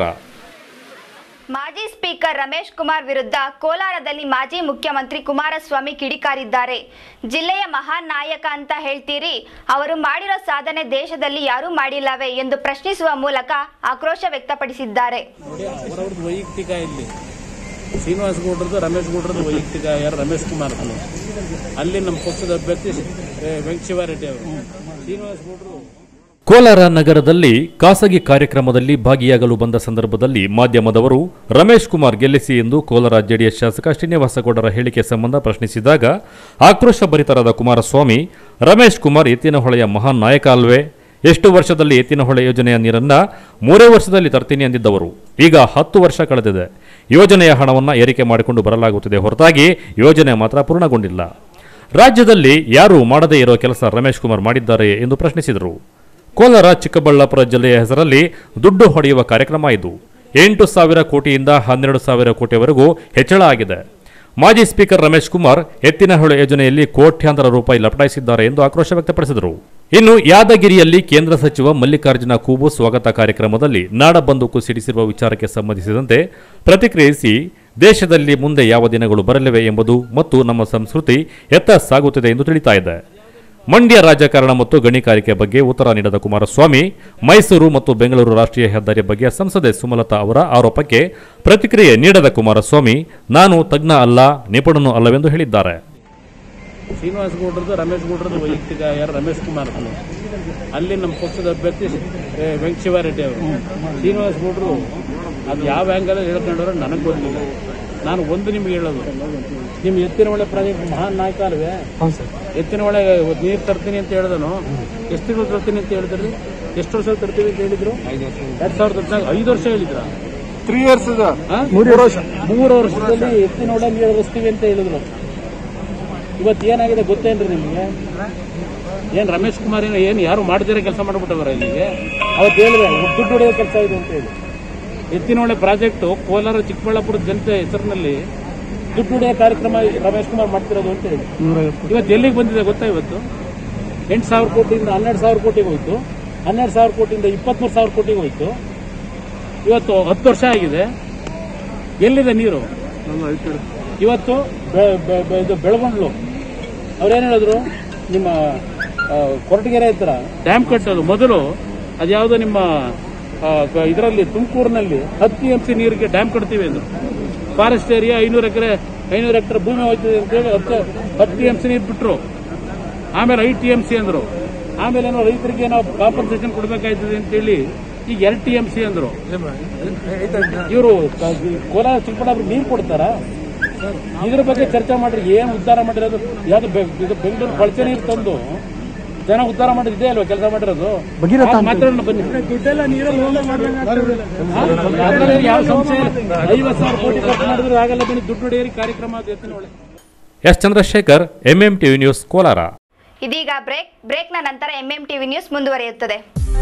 ಮಾಜಿ ಸ್ಪೀಕರ್ ರಮೇಶ್ ಕುಮಾರ್ ವಿರುದ್ಧ ಕೋಲಾರದಲ್ಲಿ ಮಾಜಿ ಮುಖ್ಯಮಂತ್ರಿ ಕುಮಾರಸ್ವಾಮಿ ಕಿಡಿಕಾರಿದ್ದಾರೆ ಜಿಲ್ಲೆಯ ಮಹಾನ್ ನಾಯಕ ಅಂತ ಹೇಳ್ತೀರಿ ಅವರು ಮಾಡಿರೋ ಸಾಧನೆ ದೇಶದಲ್ಲಿ ಯಾರೂ ಮಾಡಿಲ್ಲವೇ ಎಂದು ಪ್ರಶ್ನಿಸುವ ಮೂಲಕ ಆಕ್ರೋಶ ವ್ಯಕ್ತಪಡಿಸಿದ್ದಾರೆ ಅವರವ್ರದ್ದು ವೈಯಕ್ತಿಕ ಇಲ್ಲಿ ಶ್ರೀನಿವಾಸ್ ಗೌಡ್ರದ್ದು ರಮೇಶ್ ಗೌಡ್ರದ್ದು ವೈಯಕ್ತಿಕ ಯಾರು ರಮೇಶ್ ಕುಮಾರ್ ಅಂತ. ಅಲ್ಲಿ ನಮ್ಮ ಪಕ್ಷದ ಅಭ್ಯರ್ಥಿ ಏ, ವೆಂಕಟಶಿವಾರೆಡ್ಡಿ ಅವರು ಶ್ರೀನಿವಾಸ್ ಗೌಡ್ರು ಕೋಲಾರ ನಗರದಲ್ಲಿ ಖಾಸಗಿ ಕಾರ್ಯಕ್ರಮದಲ್ಲಿ ಭಾಗಿಯಾಗಲು ಬಂದ ಸಂದರ್ಭದಲ್ಲಿ ಮಾಧ್ಯಮದವರು ರಮೇಶ್ ಕುಮಾರ್ ಗೆಲ್ಲಿಸಿ ಎಂದು ಕೋಲಾರ ಜೆಡಿಎಸ್ ಶಾಸಕ ಶ್ರೀನಿವಾಸಗೌಡರ ಹೇಳಿಕೆ ಸಂಬಂಧ ಪ್ರಶ್ನಿಸಿದಾಗ ಆಕ್ರೋಶಭರಿತರಾದ ಕುಮಾರಸ್ವಾಮಿ ರಮೇಶ್ ಕುಮಾರ್ ಎತ್ತಿನಹೊಳೆಯ ಮಹಾನ್ ನಾಯಕ ಅಲ್ವೇ ಎಷ್ಟು ವರ್ಷದಲ್ಲಿ ಎತ್ತಿನಹೊಳೆ ಯೋಜನೆಯ ನೀರನ್ನ ಮೂರೇ ವರ್ಷದಲ್ಲಿ ತರ್ತೀನಿ ಅಂದಿದ್ದವರು ಈಗ ಹತ್ತು ವರ್ಷ ಕಳೆದಿದೆ ಯೋಜನೆಯ ಹಣವನ್ನು ಏರಿಕೆ ಮಾಡಿಕೊಂಡು ಬರಲಾಗುತ್ತಿದೆ ಹೊರತಾಗಿ ಯೋಜನೆ ಮಾತ್ರ ಪೂರ್ಣಗೊಂಡಿಲ್ಲ ರಾಜ್ಯದಲ್ಲಿ ಯಾರು ಮಾಡದೇ ಇರೋ ಕೆಲಸ ರಮೇಶ್ ಕುಮಾರ್ ಮಾಡಿದ್ದಾರೆ ಎಂದು ಪ್ರಶ್ನಿಸಿದರು ಕೋಲಾರ ಚಿಕ್ಕಬಳ್ಳಾಪುರ ಜಿಲ್ಲೆಯ ಹೆಸರಲ್ಲಿ ದುಡ್ಡು ಹೊಡೆಯುವ ಕಾರ್ಯಕ್ರಮ ಇದು ಎಂಟು ಸಾವಿರ ಕೋಟಿಯಿಂದ ಹನ್ನೆರಡು ಸಾವಿರ ಕೋಟಿವರೆಗೂ ಹೆಚ್ಚಳ ಆಗಿದೆ ಮಾಜಿ ಸ್ಪೀಕರ್ ರಮೇಶ್ ಕುಮಾರ್ ಎತ್ತಿನಹೊಳೆ ಯೋಜನೆಯಲ್ಲಿ ಕೋಟ್ಯಾಂತರ ರೂಪಾಯಿ ಲಪಟಾಯಿಸಿದ್ದಾರೆ ಎಂದು ಆಕ್ರೋಶ ವ್ಯಕ್ತಪಡಿಸಿದರು ಇನ್ನು ಯಾದಗಿರಿಯಲ್ಲಿ ಕೇಂದ್ರ ಸಚಿವ ಮಲ್ಲಿಕಾರ್ಜುನ ಖೂಬು ಸ್ವಾಗತ ಕಾರ್ಯಕ್ರಮದಲ್ಲಿ ನಾಡಬಂದೂಕು ಸಿಡಿಸಿರುವ ವಿಚಾರಕ್ಕೆ ಸಂಬಂಧಿಸಿದಂತೆ ಪ್ರತಿಕ್ರಿಯಿಸಿ ದೇಶದಲ್ಲಿ ಮುಂದೆ ಯಾವ ದಿನಗಳು ಬರಲಿವೆ ಎಂಬುದು ಮತ್ತು ನಮ್ಮ ಸಂಸ್ಕೃತಿ ಎತ್ತ ಸಾಗುತ್ತಿದೆ ಎಂದು ತಿಳಿತಾ ಇದೆ ಮಂಡ್ಯ ರಾಜಕಾರಣ ಮತ್ತು ಗಣಿಗಾರಿಕೆ ಬಗ್ಗೆ ಉತ್ತರ ನೀಡದ ಕುಮಾರಸ್ವಾಮಿ ಮೈಸೂರು ಮತ್ತು ಬೆಂಗಳೂರು ರಾಷ್ಟ್ರೀಯ ಹೆದ್ದಾರಿ ಬಗ್ಗೆ ಸಂಸದೆ ಸುಮಲತಾ ಅವರ ಆರೋಪಕ್ಕೆ ಪ್ರತಿಕ್ರಿಯೆ ನೀಡದ ಕುಮಾರಸ್ವಾಮಿ ನಾನು ತಜ್ಞ ಅಲ್ಲ ನಿಪುಣನು ಅಲ್ಲವೆಂದು ಹೇಳಿದ್ದಾರೆ ಶ್ರೀನಿವಾಸ್ ಗೌಡ್ರದ್ದು ರಮೇಶ್ ಗೌಡ್ರದ್ದು ವೈಯಕ್ತಿಕ ಯಾರು ರಮೇಶ್ ಕುಮಾರ್ ಅಂತ. ಅಲ್ಲಿ ನಮ್ಮ ಪಕ್ಷದ ಅಭ್ಯರ್ಥಿ ಏ, ವೆಂಕಟಶಿವಾರೆಡ್ಡಿ ಅವರು ಶ್ರೀನಿವಾಸ್ ಗೌಡ್ರು ಅದು ಯಾವ ಆ್ಯಂಗಲಲ್ಲಿ ಹೇಳ್ಕೊಂಡ್ರೆ ನನಗೆ ಗೊತ್ತಿಲ್ಲ ನಾನು ಒಂದು ನಿಮ್ಗೆ ಹೇಳೋದು ನಿಮ್ಮ ಎತ್ತಿನ ಒಳ್ಳೆ ಪ್ರಾಜೆಕ್ಟ್ ಮಹಾನ್ ನಾಯಕ ಅಲ್ವೇ ಎತ್ತಿನ ಒಳ್ಳೆ ನೀರು ತರ್ತೀನಿ ಅಂತ ಹೇಳಿದನು ಎಷ್ಟು ತಿಂಗಳು ತರ್ತೀನಿ ಅಂತ ಹೇಳಿದ್ರಿ ಎಷ್ಟು ವರ್ಷ ತರ್ತೀವಿ ಅಂತ ಹೇಳಿದ್ರು ಎರಡ್ ಸಾವಿರದ ಹದಿನಾಲ್ಕು ಐದು ವರ್ಷ ಹೇಳಿದ್ರ ತ್ರೀ ಇಯರ್ಸ್ ಮೂರು ವರ್ಷ ಮೂರು ವರ್ಷದಲ್ಲಿ ಎತ್ತಿನ ಒಳ್ಳೆ ನೀರು ಹರಿಸ್ತೀವಿ ಅಂತ ಹೇಳಿದ್ರು ಇವತ್ತು ಏನಾಗಿದೆ ಗೊತ್ತೇನ್ರಿ ನಿಮಗೆ ಏನ್ ರಮೇಶ್ ಕುಮಾರ್ ಏನೋ ಏನು ಯಾರು ಮಾಡದಿರೋ ಕೆಲಸ ಮಾಡ್ಬಿಟ್ಟವರ ಇಲ್ಲಿಗೆ ಅವತ್ತು ಹೇಳಿದ್ರೆ ದುಡ್ಡು ಹೊಡೆಯೋ ಕೆಲಸ ಇದು ಅಂತ ಹೇಳಿ ಎತ್ತಿನೊಳ್ಳೆ ಪ್ರಾಜೆಕ್ಟು ಕೋಲಾರ ಚಿಕ್ಕಬಳ್ಳಾಪುರದ ಜನತೆ ಹೆಸರಿನಲ್ಲಿ ದುಡ್ಡು ಹೊಡೆಯೋ ಕಾರ್ಯಕ್ರಮ ರಮೇಶ್ ಕುಮಾರ್ ಮಾಡ್ತಿರೋದು ಅಂತ ಹೇಳಿ ಇವತ್ತು ಎಲ್ಲಿಗೆ ಬಂದಿದೆ ಗೊತ್ತಾ ಇವತ್ತು ಎಂಟು ಸಾವಿರ ಕೋಟಿಯಿಂದ ಹನ್ನೆರಡು ಸಾವಿರ ಕೋಟಿಗೆ ಹೋಯ್ತು ಹನ್ನೆರಡು ಸಾವಿರ ಕೋಟಿಯಿಂದ ಇಪ್ಪತ್ಮೂರು ಸಾವಿರ ಕೋಟಿಗೆ ಹೋಯ್ತು ಇವತ್ತು ಹತ್ತು ವರ್ಷ ಆಗಿದೆ ಎಲ್ಲಿದೆ ನೀರು ಇವತ್ತು ಬೆ- ಬೆ- ಬೆ- ಇದು ಬೆಳಗೊಂಡ್ಲು ಅವ್ರೇನು ಹೇಳಿದ್ರು ನಿಮ್ಮ ಆ, ಕೊರಟಗೆರೆ ಹತ್ರ ಡ್ಯಾಮ್ ಕಟ್ಟೋದು ಮೊದಲು ಅದ್ಯಾವುದೋ ನಿಮ್ಮ ಇದರಲ್ಲಿ ತುಮಕೂರಿನಲ್ಲಿ ಹತ್ತು ಟಿ ಎಂ ಸಿ ನೀರಿಗೆ ಡ್ಯಾಮ್ ಕಟ್ತೀವಿ ಅಂದ್ರು ಫಾರೆಸ್ಟ್ ಏರಿಯಾ ಐನೂರು ಎಕರೆ ಐನೂರು ಹೆಕ್ಟರ್ ಭೂಮಿ ಹೋಯ್ತದೆ ಅಂತೇಳಿ ಹತ್ತು ಹತ್ತು ಟಿ ಎಂ ಸಿ ನೀರು ಬಿಟ್ರು ಆಮೇಲೆ ಐದು ಟಿ ಎಂ ಸಿ ಅಂದ್ರು ಆಮೇಲೆ ಏನೋ ರೈತರಿಗೆ ನಾವು ಕಾಂಪನ್ಸೇಷನ್ ಕೊಡಬೇಕಾಯ್ತದೆ ಅಂತೇಳಿ ಈಗ ಎರಡು ಟಿ ಎಂ ಸಿ ಅಂದ್ರು ಇವರು ಕೋಲಾರ ಚಿಕ್ಕಬಳ್ಳಾಪುರ ನೀರು ಕೊಡ್ತಾರ ಇದ್ರ ಬಗ್ಗೆ ಚರ್ಚೆ ಮಾಡ್ರಿ ಏನ್ ಉದ್ಧಾರ ಮಾಡಿರೋದು ಯಾವ್ದು ಬೆ- ಇದು ಬೆಂಗಳೂರು ಕೊಳಚೆ ನೀರು ತಂದು ಜನ ಉದ್ಧಾರ ಮಾಡಿದ್ರೆ ಇದೇ ಅಲ್ವಾ ಕೆಲಸ ಮಾಡಿರೋದು ಆಗ ಮಾತಾಡೋಣ ಬನ್ನಿ ದುಡ್ಡೆಲ್ಲ ನೀರಲ್ಲಿ ಹೋಗೋ ಯಾವ ಸಂಶಯ ಇಲ್ಲ. ಐವತ್ತು ಸಾವಿರ ಕೋಟಿ ಖರ್ಚು ಮಾಡಿದ್ರೆ ಆಗಲ್ಲ ಬನ್ನಿ ದುಡ್ಡು ಹೊಡೆಯರಿ ಕಾರ್ಯಕ್ರಮ ಅದು ಎತ್ತಿನ ಒಳ್ಳೆ S Chandrashekar MM TV news Kolar ಇದೀಗ ಬ್ರೇಕ್ ಬ್ರೇಕ್ನ ನಂತರ ಎಂಎಂ ಟಿವಿ ನ್ಯೂಸ್ ಮುಂದುವರಿಯುತ್ತದೆ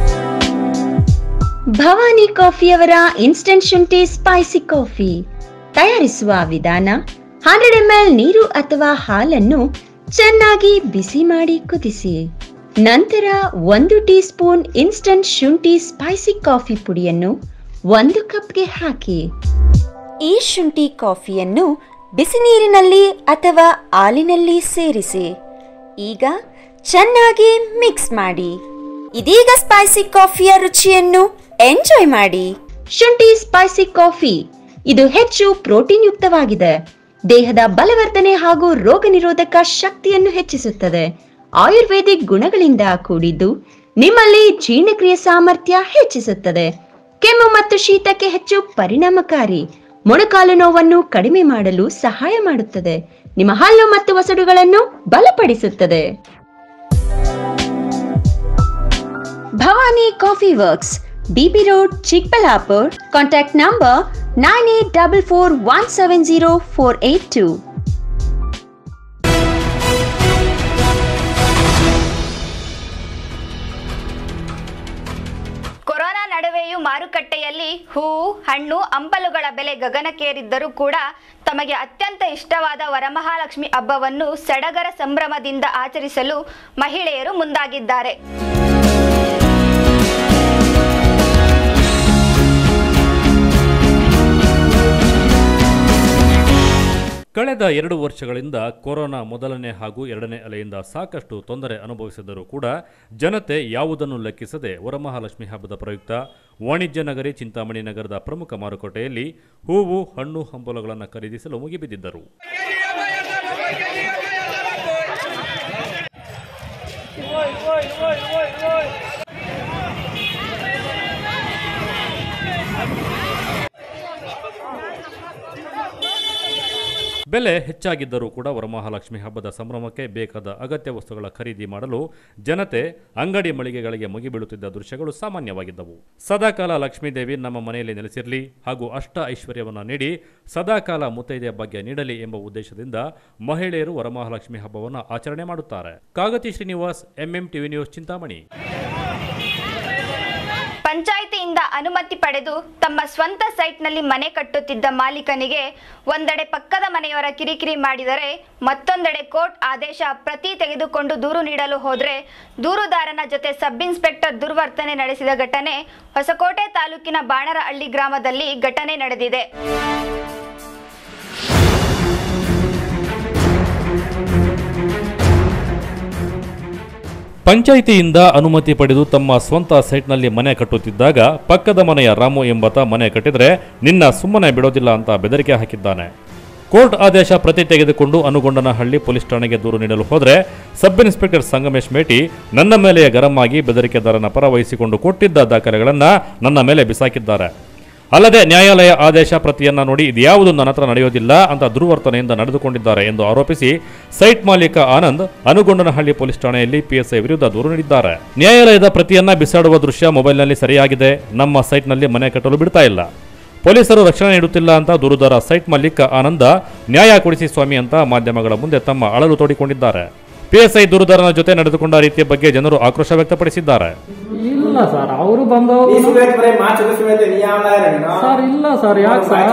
ಭವಾನಿ ಕಾಫಿಯವರ ಇನ್ಸ್ಟಂಟ್ ಶುಂಠಿ ಸ್ಪೈಸಿ ಕಾಫಿ ತಯಾರಿಸುವ ವಿಧಾನ ಹಂಡ್ರೆಡ್ ಎಂಎಲ್ ನೀರು ಅಥವಾ ಹಾಲನ್ನು ಚೆನ್ನಾಗಿ ಬಿಸಿ ಮಾಡಿ ಕುದಿಸಿ ನಂತರ ಒಂದು ಟೀ ಸ್ಪೂನ್ ಇನ್ಸ್ಟಂಟ್ ಶುಂಠಿ ಸ್ಪೈಸಿ ಕಾಫಿ ಪುಡಿಯನ್ನು ಒಂದು ಕಪ್ಗೆ ಹಾಕಿ ಈ ಶುಂಠಿ ಕಾಫಿಯನ್ನು ಬಿಸಿ ನೀರಿನಲ್ಲಿ ಅಥವಾ ಹಾಲಿನಲ್ಲಿ ಸೇರಿಸಿ ಈಗ ಚೆನ್ನಾಗಿ ಮಿಕ್ಸ್ ಮಾಡಿ ಇದೀಗ ಸ್ಪೈಸಿ ಕಾಫಿಯ ರುಚಿಯನ್ನು ಎಂಜಾಯ್ ಮಾಡಿ ಶುಂಠಿ ಸ್ಪೈಸಿ ಕಾಫಿ ಇದು ಹೆಚ್ಚು ಪ್ರೋಟೀನ್ ಯುಕ್ತವಾಗಿದೆ ದೇಹದ ಬಲವರ್ಧನೆ ಹಾಗೂ ರೋಗ ನಿರೋಧಕ ಶಕ್ತಿಯನ್ನು ಹೆಚ್ಚಿಸುತ್ತದೆ ಆಯುರ್ವೇದಿಕ್ ಗುಣಗಳಿಂದ ಕೂಡಿದ್ದು ನಿಮ್ಮಲ್ಲಿ ಜೀರ್ಣಕ್ರಿಯೆ ಸಾಮರ್ಥ್ಯ ಹೆಚ್ಚಿಸುತ್ತದೆ ಕೆಮ್ಮು ಮತ್ತು ಶೀತಕ್ಕೆ ಹೆಚ್ಚು ಪರಿಣಾಮಕಾರಿ ಮೊಣಕಾಲು ನೋವನ್ನು ಕಡಿಮೆ ಮಾಡಲು ಸಹಾಯ ಮಾಡುತ್ತದೆ ನಿಮ್ಮ ಹಲ್ಲು ಮತ್ತು ವಸಡುಗಳನ್ನು ಬಲಪಡಿಸುತ್ತದೆ Bhavani coffee works BB road Chikkaballapur contact number nine eight double four one seven zero four eight two corona ನಡುವೆಯೂ ಮಾರುಕಟ್ಟೆಯಲ್ಲಿ ಹೂವು ಹಣ್ಣು ಹಂಪಲುಗಳ ಬೆಲೆ ಗಗನಕ್ಕೇರಿದ್ದರೂ ಕೂಡ ತಮಗೆ ಅತ್ಯಂತ ಇಷ್ಟವಾದ ವರಮಹಾಲಕ್ಷ್ಮಿ ಹಬ್ಬವನ್ನು ಸಡಗರ ಸಂಭ್ರಮದಿಂದ ಆಚರಿಸಲು ಮಹಿಳೆಯರು ಮುಂದಾಗಿದ್ದಾರೆ ಕಳೆದ ಎರಡು ವರ್ಷಗಳಿಂದ ಕೊರೋನಾ ಮೊದಲನೇ ಹಾಗೂ ಎರಡನೇ ಅಲೆಯಿಂದ ಸಾಕಷ್ಟು ತೊಂದರೆ ಅನುಭವಿಸಿದರೂ ಕೂಡ ಜನತೆ ಯಾವುದನ್ನು ಲೆಕ್ಕಿಸದೆ ವರಮಹಾಲಕ್ಷ್ಮಿ ಹಬ್ಬದ ಪ್ರಯುಕ್ತ ವಾಣಿಜ್ಯ ನಗರಿ ಚಿಂತಾಮಣಿ ನಗರದ ಪ್ರಮುಖ ಮಾರುಕಟ್ಟೆಯಲ್ಲಿ ಹೂವು ಹಣ್ಣು ಹಂಪಲುಗಳನ್ನು ಖರೀದಿಸಲು ಮುಗಿಬಿದ್ದಿದ್ದರು ಬೆಲೆ ಹೆಚ್ಚಾಗಿದ್ದರೂ ಕೂಡ ವರಮಹಾಲಕ್ಷ್ಮಿ ಹಬ್ಬದ ಸಂಭ್ರಮಕ್ಕೆ ಬೇಕಾದ ಅಗತ್ಯ ವಸ್ತುಗಳ ಖರೀದಿ ಮಾಡಲು ಜನತೆ ಅಂಗಡಿ ಮಳಿಗೆಗಳಿಗೆ ಮುಗಿಬೀಳುತ್ತಿದ್ದ ದೃಶ್ಯಗಳು ಸಾಮಾನ್ಯವಾಗಿದ್ದವು ಸದಾಕಾಲ ಲಕ್ಷ್ಮೀದೇವಿ ನಮ್ಮ ಮನೆಯಲ್ಲಿ ನೆಲೆಸಿರಲಿ ಹಾಗೂ ಅಷ್ಟ ಐಶ್ವರ್ಯವನ್ನು ನೀಡಿ ಸದಾಕಾಲ ಮುತ್ತೈದೆಯ ಬಗ್ಗೆ ನೀಡಲಿ ಎಂಬ ಉದ್ದೇಶದಿಂದ ಮಹಿಳೆಯರು ವರಮಹಾಲಕ್ಷ್ಮಿ ಹಬ್ಬವನ್ನು ಆಚರಣೆ ಮಾಡುತ್ತಾರೆ Kagati Srinivas MM TV news Chintamani ಪಂಚಾಯಿತಿಯಿಂದ ಅನುಮತಿ ಪಡೆದು ತಮ್ಮ ಸ್ವಂತ ಸೈಟ್ನಲ್ಲಿ ಮನೆ ಕಟ್ಟುತ್ತಿದ್ದ ಮಾಲೀಕನಿಗೆ ಒಂದೆಡೆ ಪಕ್ಕದ ಮನೆಯವರ ಕಿರಿಕಿರಿ ಮಾಡಿದರೆ ಮತ್ತೊಂದೆಡೆ ಕೋರ್ಟ್ ಆದೇಶ ಪ್ರತಿ ತೆಗೆದುಕೊಂಡು ದೂರು ನೀಡಲು ಹೋದರೆ ದೂರುದಾರನ ಜೊತೆ ಸಬ್ ಇನ್ಸ್ಪೆಕ್ಟರ್ ದುರ್ವರ್ತನೆ ನಡೆಸಿದ ಘಟನೆ ಹೊಸಕೋಟೆ ತಾಲೂಕಿನ ಬಾಣರಹಳ್ಳಿ ಗ್ರಾಮದಲ್ಲಿ ಘಟನೆ ನಡೆದಿದೆ ಪಂಚಾಯಿತಿಯಿಂದ ಅನುಮತಿ ಪಡೆದು ತಮ್ಮ ಸ್ವಂತ ಸೈಟ್ನಲ್ಲಿ ಮನೆ ಕಟ್ಟುತ್ತಿದ್ದಾಗ ಪಕ್ಕದ ಮನೆಯ ರಾಮು ಎಂಬಾತ ಮನೆ ಕಟ್ಟಿದ್ರೆ ನಿನ್ನ ಸುಮ್ಮನೆ ಬಿಡೋದಿಲ್ಲ ಅಂತ ಬೆದರಿಕೆ ಹಾಕಿದ್ದಾನೆ ಕೋರ್ಟ್ ಆದೇಶ ಪ್ರತಿ ತೆಗೆದುಕೊಂಡು ಅನುಗೊಂಡನಹಳ್ಳಿ ಪೊಲೀಸ್ ಠಾಣೆಗೆ ದೂರು ನೀಡಲು ಹೋದರೆ ಸಬ್ ಇನ್ಸ್ಪೆಕ್ಟರ್ ಸಂಗಮೇಶ್ ಮೇಟಿ ನನ್ನ ಮೇಲೆ ಗರಂ ಆಗಿ ಬೆದರಿಕೆದಾರನ ಪರ ವಹಿಸಿಕೊಂಡು ಕೊಟ್ಟಿದ್ದ ದಾಖಲೆಗಳನ್ನು ನನ್ನ ಮೇಲೆ ಬಿಸಾಕಿದ್ದಾರೆ ಅಲ್ಲದೆ ನ್ಯಾಯಾಲಯ ಆದೇಶ ಪ್ರತಿಯನ್ನ ನೋಡಿ ಇದ್ಯಾವುದು ನನ್ನ ಹತ್ರ ನಡೆಯೋದಿಲ್ಲ ಅಂತ ದುರ್ವರ್ತನೆಯಿಂದ ನಡೆದುಕೊಂಡಿದ್ದಾರೆ ಎಂದು ಆರೋಪಿಸಿ ಸೈಟ್ ಮಾಲೀಕ ಆನಂದ್ ಅನುಗೊಂಡನಹಳ್ಳಿ ಪೊಲೀಸ್ ಠಾಣೆಯಲ್ಲಿ ಪಿಎಸ್ಐ ವಿರುದ್ಧ ದೂರು ನೀಡಿದ್ದಾರೆ ನ್ಯಾಯಾಲಯದ ಪ್ರತಿಯನ್ನ ಬಿಸಾಡುವ ದೃಶ್ಯ ಮೊಬೈಲ್ನಲ್ಲಿ ಸರಿಯಾಗಿದೆ ನಮ್ಮ ಸೈಟ್ನಲ್ಲಿ ಮನೆ ಕಟ್ಟಲು ಬಿಡ್ತಾ ಇಲ್ಲ ಪೊಲೀಸರು ರಕ್ಷಣೆ ನೀಡುತ್ತಿಲ್ಲ ಅಂತ ದೂರುದಾರ ಸೈಟ್ ಮಾಲೀಕ ಆನಂದ ನ್ಯಾಯ ಕೊಡಿಸಿ ಸ್ವಾಮಿ ಅಂತ ಮಾಧ್ಯಮಗಳ ಮುಂದೆ ತಮ್ಮ ಅಳಲು ತೋಡಿಕೊಂಡಿದ್ದಾರೆ ಪಿಎಸ್ಐ ದೂರುದಾರನ ಜೊತೆ ನಡೆದುಕೊಂಡ ರೀತಿಯ ಬಗ್ಗೆ ಜನರು ಆಕ್ರೋಶ ವ್ಯಕ್ತಪಡಿಸಿದ್ದಾರೆ ಇಲ್ಲ ಸರ್ ಅವರು ಬಂದು ಸರ್ ಇಲ್ಲ ಸರ್ ಯಾಕೆ ಸರ್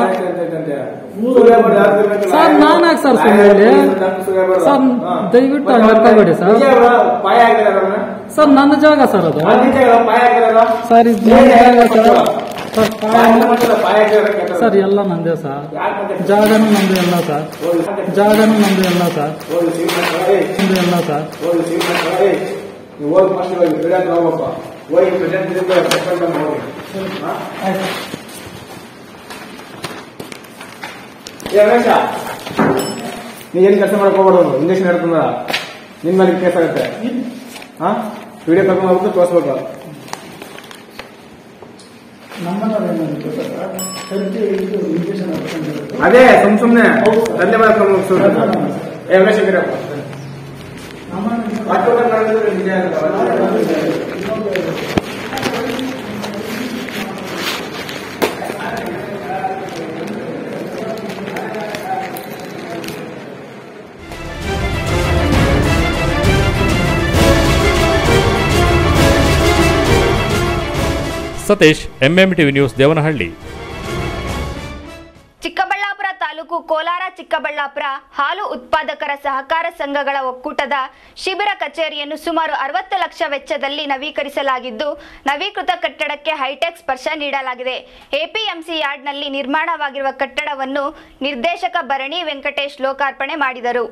ಸರ್ ನಾನು ಯಾಕೆ ಸರ್ ಸುಮ್ಮನೆ ಸರ್ ದಯವಿಟ್ಟು ಹಾಕೋಬೇಡಿ ಸರ್ ಸರ್ ನನ್ನ ಜಾಗ ಸರ್ ಅದು ಸರ್ ಇದು ನನ್ನ ಜಾಗ ಸರ್ ಸರ್ ಪಾಯ- ಸರ್ ಎಲ್ಲ ನಂದೇ ಸರ್ ಜಾಗನೂ ನಂದು ಎಲ್ಲ ಸರ್ ಜಾಗನೂ ನಂದು ಎಲ್ಲ ಸರ್ ನಂದು ಎಲ್ಲ ಸರ್ ಹೋಗಿ ಪ್ರೆಸೆಂಟ್ ಕರ್ಕೊಂಡು ಹೋಗಿ ಹಾ? ಏ ರಮೇಶ ನೀ ಏನು ಕೆಲಸ ಮಾಡಕ್ ಹೋಗ್ಬಾರ್ದು ಇಂಜೆಕ್ಷನ್ ಹಿಡ್ಕೊಂಡ ನಿನ್ ಮೇಲೆ ಕೇಸ್ ಆಗುತ್ತೆ ಹಾ ವಿಡಿಯೋ ಕರ್ಕೊಂಡು ಹೋಗ್ಬಿಟ್ಟು ತೋರಿಸ್ಬೇಕು ಅದೇ ಸುಮ್ ಸುಮ್ನೆ ತಂದೆ ಮಾಡ್ಕೊಂಡು ಏ ರಮೇಶ್ ಇದ್ದೀರಪ್ಪ Satish MM TV news Devanahalli Chikkaballapur taluk Kolar Chikkaballapur ಹಾಲು ಉತ್ಪಾದಕರ ಸಹಕಾರ ಸಂಘಗಳ ಒಕ್ಕೂಟದ ಶಿಬಿರ ಕಚೇರಿಯನ್ನು ಸುಮಾರು ಅರವತ್ತು ಲಕ್ಷ ವೆಚ್ಚದಲ್ಲಿ ನವೀಕರಿಸಲಾಗಿದ್ದು ನವೀಕೃತ ಕಟ್ಟಡಕ್ಕೆ ಹೈಟೆಕ್ ಸ್ಪರ್ಶ ನೀಡಲಾಗಿದೆ ಎಪಿಎಂಸಿ ಯಾರ್ಡ್ನಲ್ಲಿ ನಿರ್ಮಾಣವಾಗಿರುವ ಕಟ್ಟಡವನ್ನು ನಿರ್ದೇಶಕ ಭರಣಿ ವೆಂಕಟೇಶ್ ಲೋಕಾರ್ಪಣೆ ಮಾಡಿದರು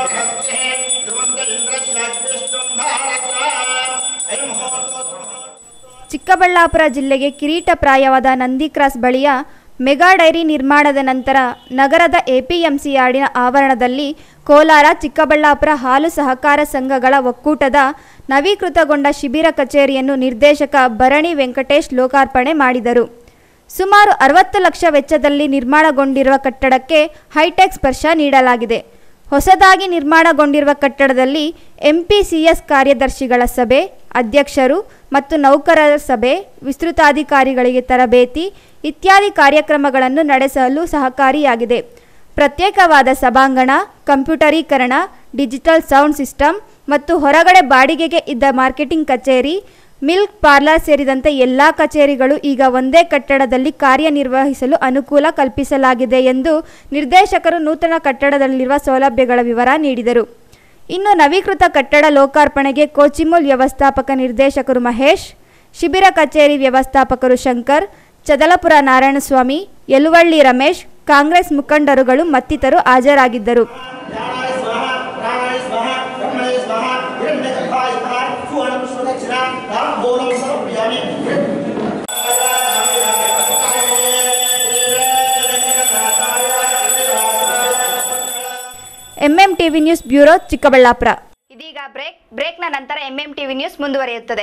ಚಿಕ್ಕಬಳ್ಳಾಪುರ ಜಿಲ್ಲೆಗೆ ಕಿರೀಟಪ್ರಾಯವಾದ ನಂದಿ ಕ್ರಾಸ್ ಬಳಿಯ ಮೆಗಾ ಡೈರಿ ನಿರ್ಮಾಣದ ನಂತರ ನಗರದ ಎಪಿಎಂಸಿ ಯಾರ್ಡಿನ ಆವರಣದಲ್ಲಿ ಕೋಲಾರ ಚಿಕ್ಕಬಳ್ಳಾಪುರ ಹಾಲು ಸಹಕಾರ ಸಂಘಗಳ ಒಕ್ಕೂಟದ ನವೀಕೃತಗೊಂಡ ಶಿಬಿರ ಕಚೇರಿಯನ್ನು ನಿರ್ದೇಶಕ ಭರಣಿ ವೆಂಕಟೇಶ್ ಲೋಕಾರ್ಪಣೆ ಮಾಡಿದರು ಸುಮಾರು ಅರವತ್ತು ಲಕ್ಷ ವೆಚ್ಚದಲ್ಲಿ ನಿರ್ಮಾಣಗೊಂಡಿರುವ ಕಟ್ಟಡಕ್ಕೆ ಹೈಟೆಕ್ ಸ್ಪರ್ಶ ನೀಡಲಾಗಿದೆ ಹೊಸದಾಗಿ ನಿರ್ಮಾಣಗೊಂಡಿರುವ ಕಟ್ಟಡದಲ್ಲಿ ಎಂಪಿಸಿಎಸ್ ಕಾರ್ಯದರ್ಶಿಗಳ ಸಭೆ ಅಧ್ಯಕ್ಷರು ಮತ್ತು ನೌಕರರ ಸಭೆ ವಿಸ್ತೃತಾಧಿಕಾರಿಗಳಿಗೆ ತರಬೇತಿ ಇತ್ಯಾದಿ ಕಾರ್ಯಕ್ರಮಗಳನ್ನು ನಡೆಸಲು ಸಹಕಾರಿಯಾಗಿದೆ ಪ್ರತ್ಯೇಕವಾದ ಸಭಾಂಗಣ ಕಂಪ್ಯೂಟರೀಕರಣ ಡಿಜಿಟಲ್ ಸೌಂಡ್ ಸಿಸ್ಟಮ್ ಮತ್ತು ಹೊರಗಡೆ ಬಾಡಿಗೆಗೆ ಇದ್ದ ಮಾರ್ಕೆಟಿಂಗ್ ಕಚೇರಿ ಮಿಲ್ಕ್ ಪಾರ್ಲರ್ ಸೇರಿದಂತೆ ಎಲ್ಲ ಕಚೇರಿಗಳು ಈಗ ಒಂದೇ ಕಟ್ಟಡದಲ್ಲಿ ಕಾರ್ಯನಿರ್ವಹಿಸಲು ಅನುಕೂಲ ಕಲ್ಪಿಸಲಾಗಿದೆ ಎಂದು ನಿರ್ದೇಶಕರು ನೂತನ ಕಟ್ಟಡದಲ್ಲಿರುವ ಸೌಲಭ್ಯಗಳ ವಿವರ ನೀಡಿದರು ಇನ್ನು ನವೀಕೃತ ಕಟ್ಟಡ ಲೋಕಾರ್ಪಣೆಗೆ ಕೋಚಿಮುಲ್ ವ್ಯವಸ್ಥಾಪಕ ನಿರ್ದೇಶಕರು ಮಹೇಶ್ ಶಿಬಿರ ಕಚೇರಿ ವ್ಯವಸ್ಥಾಪಕರು ಶಂಕರ್ ಚದಲಪುರ ನಾರಾಯಣಸ್ವಾಮಿ ಯಲುವಳ್ಳಿ ರಮೇಶ್ ಕಾಂಗ್ರೆಸ್ ಮುಖಂಡರುಗಳು ಮತ್ತಿತರರು ಹಾಜರಾಗಿದ್ದರು MM TV news bureau Chikkaballapur ಇದೀಗ ಬ್ರೇಕ್ ಬ್ರೇಕ್ನ ನಂತರ ಎಂಎಂ ಟಿವಿ ನ್ಯೂಸ್ ಮುಂದುವರಿಯುತ್ತದೆ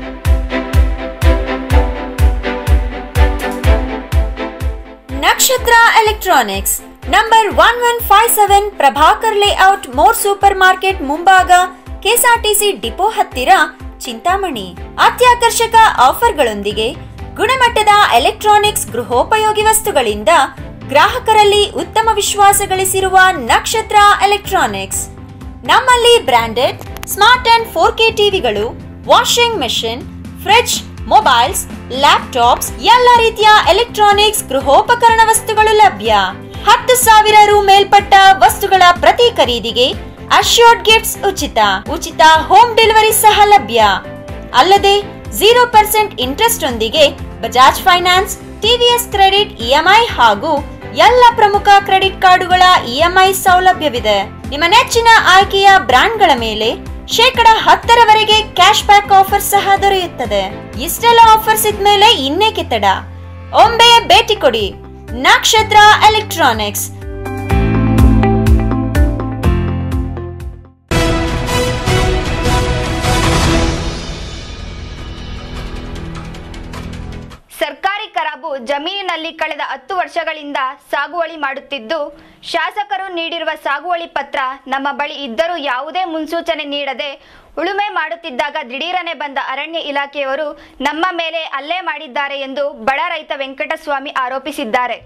Nakshatra electronics number one one five seven Prabhakar layout More super market ಮುಂಭಾಗ ಕೆಎಸ್ಆರ್ಟಿಸಿ ಡಿಪೋ ಹತ್ತಿರ ಚಿಂತಾಮಣಿ ಅತ್ಯಾಕರ್ಷಕ ಆಫರ್ಗಳೊಂದಿಗೆ ಗುಣಮಟ್ಟದ ಎಲೆಕ್ಟ್ರಾನಿಕ್ಸ್ ಗೃಹೋಪಯೋಗಿ ವಸ್ತುಗಳಿಂದ ಗ್ರಾಹಕರಲ್ಲಿ ಉತ್ತಮ ವಿಶ್ವಾಸ ಗಳಿಸಿರುವ ನಕ್ಷತ್ರ ಎಲೆಕ್ಟ್ರಾನಿಕ್ಸ್ ನಮ್ಮಲ್ಲಿ branded smart and four K ಟಿವಿಗಳು washing machine fridge mobiles laptops ಎಲ್ಲ ರೀತಿಯ ಎಲೆಕ್ಟ್ರಾನಿಕ್ಸ್ ಗೃಹೋಪಕರಣ ವಸ್ತುಗಳು ಲಭ್ಯ ಹತ್ತು ಸಾವಿರ ರು ಮೇಲ್ಪಟ್ಟ ವಸ್ತುಗಳ ಪ್ರತಿ ಖರೀದಿಗೆ ಅಶ್ಯೂರ್ಡ್ ಗಿಫ್ಟ್ಸ್ ಉಚಿತ ಉಚಿತ ಹೋಮ್ ಡೆಲಿವರಿ ಸಹ ಲಭ್ಯ ಅಲ್ಲದೆ ಜೀರೋ ಪರ್ಸೆಂಟ್ ಇಂಟ್ರೆಸ್ಟ್ ಒಂದಿಗೆ Bajaj finance TVS credit EMI ಹಾಗೂ ಎಲ್ಲ ಪ್ರಮುಖ ಕ್ರೆಡಿಟ್ ಕಾರ್ಡುಗಳ ಇಎಂಐ ಸೌಲಭ್ಯವಿದೆ ನಿಮ್ಮ ನೆಚ್ಚಿನ ಆಯ್ಕೆಯ ಬ್ರಾಂಡ್ಗಳ ಮೇಲೆ ಶೇಕಡ ಹತ್ತರವರೆಗೆ ಕ್ಯಾಶ್ ಬ್ಯಾಕ್ ಆಫರ್ ಸಹ ದೊರೆಯುತ್ತದೆ ಇಷ್ಟೆಲ್ಲ ಆಫರ್ಸ್ ಇದ್ಮೇಲೆ ಇನ್ನೇಕೆ ತಡ ಒಮ್ಮೆ ಭೇಟಿ ಕೊಡಿ ನಕ್ಷತ್ರ ಎಲೆಕ್ಟ್ರಾನಿಕ್ಸ್ ಸರ್ಕಾರಿ ಕರಾಬು ಜಮೀನಿನಲ್ಲಿ ಕಳೆದ ಹತ್ತು ವರ್ಷಗಳಿಂದ ಸಾಗುವಳಿ ಮಾಡುತ್ತಿದ್ದು ಶಾಸಕರು ನೀಡಿರುವ ಸಾಗುವಳಿ ಪತ್ರ ನಮ್ಮ ಬಳಿ ಇದ್ದರೂ ಯಾವುದೇ ಮುನ್ಸೂಚನೆ ನೀಡದೆ ಉಳುಮೆ ಮಾಡುತ್ತಿದ್ದಾಗ ದಿಢೀರನೆ ಬಂದ ಅರಣ್ಯ ಇಲಾಖೆಯವರು ನಮ್ಮ ಮೇಲೆ ಹಲ್ಲೆ ಮಾಡಿದ್ದಾರೆ ಎಂದು ಬಡ ರೈತ ವೆಂಕಟಸ್ವಾಮಿ ಆರೋಪಿಸಿದ್ದಾರೆ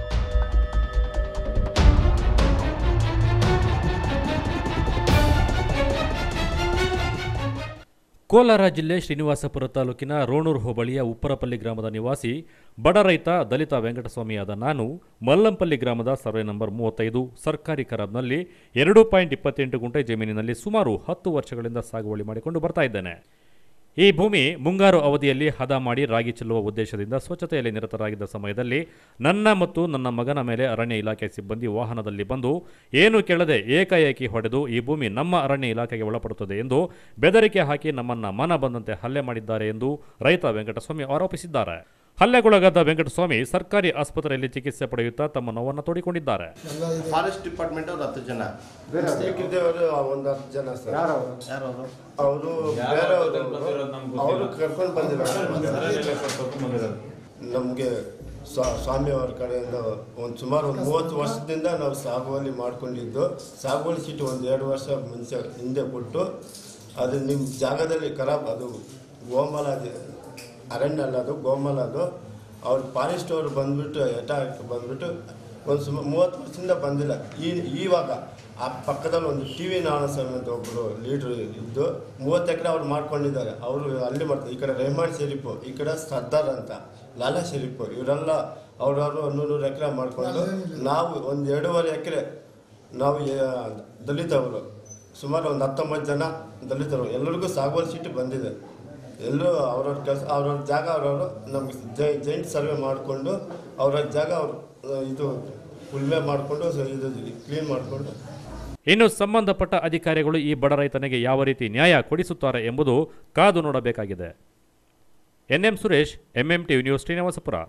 ಕೋಲಾರ ಜಿಲ್ಲೆ ಶ್ರೀನಿವಾಸಪುರ ತಾಲೂಕಿನ ರೋಣೂರು ಹೋಬಳಿಯ ಉಪ್ಪರಪಲ್ಲಿ ಗ್ರಾಮದ ನಿವಾಸಿ ಬಡ ರೈತ ದಲಿತ ವೆಂಕಟಸ್ವಾಮಿಯಾದ ನಾನು ಮಲ್ಲಂಪಲ್ಲಿ ಗ್ರಾಮದ ಸರ್ವೆ ನಂಬರ್ ಮೂವತ್ತೈದು ಸರ್ಕಾರಿ ಖರಾಬ್ನಲ್ಲಿ ಎರಡು ಪಾಯಿಂಟ್ ಇಪ್ಪತ್ತೆಂಟು ಗುಂಟೆ ಜಮೀನಿನಲ್ಲಿ ಸುಮಾರು ಹತ್ತು ವರ್ಷಗಳಿಂದ ಸಾಗುವಳಿ ಮಾಡಿಕೊಂಡು ಬರ್ತಾ ಇದ್ದೇನೆ ಈ ಭೂಮಿ ಮುಂಗಾರು ಅವಧಿಯಲ್ಲಿ ಹದ ಮಾಡಿ ರಾಗಿ ಚೆಲ್ಲುವ ಉದ್ದೇಶದಿಂದ ಸ್ವಚ್ಛತೆಯಲ್ಲಿ ನಿರತರಾಗಿದ್ದ ಸಮಯದಲ್ಲಿ ನನ್ನ ಮತ್ತು ನನ್ನ ಮಗನ ಮೇಲೆ ಅರಣ್ಯ ಇಲಾಖೆ ಸಿಬ್ಬಂದಿ ವಾಹನದಲ್ಲಿ ಬಂದು ಏನು ಕೇಳದೆ ಏಕಾಏಕಿ ಹೊಡೆದು ಈ ಭೂಮಿ ನಮ್ಮ ಅರಣ್ಯ ಇಲಾಖೆಗೆ ಒಳಪಡುತ್ತದೆ ಎಂದು ಬೆದರಿಕೆ ಹಾಕಿ ನಮ್ಮನ್ನ ಮನ ಬಂದಂತೆ ಹಲ್ಲೆ ಮಾಡಿದ್ದಾರೆ ಎಂದು ರೈತ ವೆಂಕಟಸ್ವಾಮಿ ಆರೋಪಿಸಿದ್ದಾರೆ ಹಲ್ಲೆಗೊಳಗಾದ ವೆಂಕಟಸ್ವಾಮಿ ಸರ್ಕಾರಿ ಆಸ್ಪತ್ರೆಯಲ್ಲಿ ಚಿಕಿತ್ಸೆ ಪಡೆಯುತ್ತಾ ತಮ್ಮ ನೋವನ್ನು ತೋಡಿಕೊಂಡಿದ್ದಾರೆ ಫಾರೆಸ್ಟ್ ಡಿಪಾರ್ಟ್ಮೆಂಟ್ ಅವ್ರು ಹತ್ತು ಜನ ಇದ್ದವರು ಒಂದು ಹತ್ತು ಜನ ಸರ್ ಯಾರು ಅವರು ಬೇರೆ ಅವರು ಕರ್ಕೊಂಡು ಬಂದಿರೋ ನಮಗೆ ಸ್ವಾಮಿ ಅವ್ರ ಕಡೆಯಿಂದ ಒಂದು ಸುಮಾರು ಒಂದು ಮೂವತ್ತು ವರ್ಷದಿಂದ ನಾವು ಸಾಗುವಳಿ ಮಾಡ್ಕೊಂಡಿದ್ದು ಸಾಗುವಳಿ ಚೀಟಿ ಒಂದು ಎರಡು ವರ್ಷ ಮುಂಚೆ ಹಿಂದೆ ಕೊಟ್ಟು ಅದು ನಿಮ್ಮ ಜಾಗದಲ್ಲಿ ಖರಾಬ್ ಅದು ಗೋಮಲ ಅದು ಅರಣ್ಯ ಅಲ್ಲ ಅದು ಗೋಮಲ ಅದು ಅವ್ರು ಫಾರೆಸ್ಟ್ ಅವರು ಬಂದ್ಬಿಟ್ಟು ಎಟಾಕ್ ಬಂದ್ಬಿಟ್ಟು ಒಂದು ಸುಮಾರು ಮೂವತ್ತು ವರ್ಷದಿಂದ ಬಂದಿಲ್ಲ ಈ ಈವಾಗ ಆ ಪಕ್ಕದಲ್ಲಿ ಒಂದು ಟಿ ವಿ ನಾರಾಯಣಸ್ವಾಮಿ ಅಂತ ಒಬ್ಬರು ಲೀಡ್ರು ಇದ್ದು ಮೂವತ್ತು ಎಕರೆ ಅವ್ರು ಮಾಡ್ಕೊಂಡಿದ್ದಾರೆ ಅವರು ಅಲ್ಲಿ ಮಾಡ್ತಾರೆ ಈ ಕಡೆ ರೆಹಮಾನ್ ಶರೀಫು ಈ ಕಡೆ ಸರ್ದಾರ್ ಅಂತ ಲಾಲಾ ಶರೀಫು ಇವರೆಲ್ಲ ಅವ್ರವ್ರು ನೂರು ಎಕರೆ ಮಾಡಿಕೊಂಡು ನಾವು ಒಂದು ಎರಡೂವರೆ ಎಕರೆ ನಾವು ಯಾ- ದಲಿತವರು ಸುಮಾರು ಒಂದು ಹತ್ತೊಂಬತ್ತು ಜನ ದಲಿತರು ಎಲ್ಲರಿಗೂ ಸಾಗುವಳಿ ಸೀಟು ಬಂದಿದೆ ಎಲ್ಲರೂ ಅವ್ರವ್ರ ಕೆಲಸ ಅವ್ರವ್ರ ಜಾಗ ಅವ್ರವರು ನಮ್ಗೆ ಜೈ ಜೈಂಟ್ ಸರ್ವೆ ಮಾಡಿಕೊಂಡು ಅವ್ರವ್ರ ಜಾಗ ಅವರು ಇದು ಉಳ್ಮೆ ಮಾಡಿಕೊಂಡು ಇದು ಕ್ಲೀನ್ ಮಾಡಿಕೊಂಡು ಇನ್ನು ಸಂಬಂಧಪಟ್ಟ ಅಧಿಕಾರಿಗಳು ಈ ಬಡ ರೈತನಿಗೆ ಯಾವ ರೀತಿ ನ್ಯಾಯ ಕೊಡಿಸುತ್ತಾರೆ ಎಂಬುದು ಕಾದು ನೋಡಬೇಕಾಗಿದೆ NM Suresh MM TV news Srinivaspur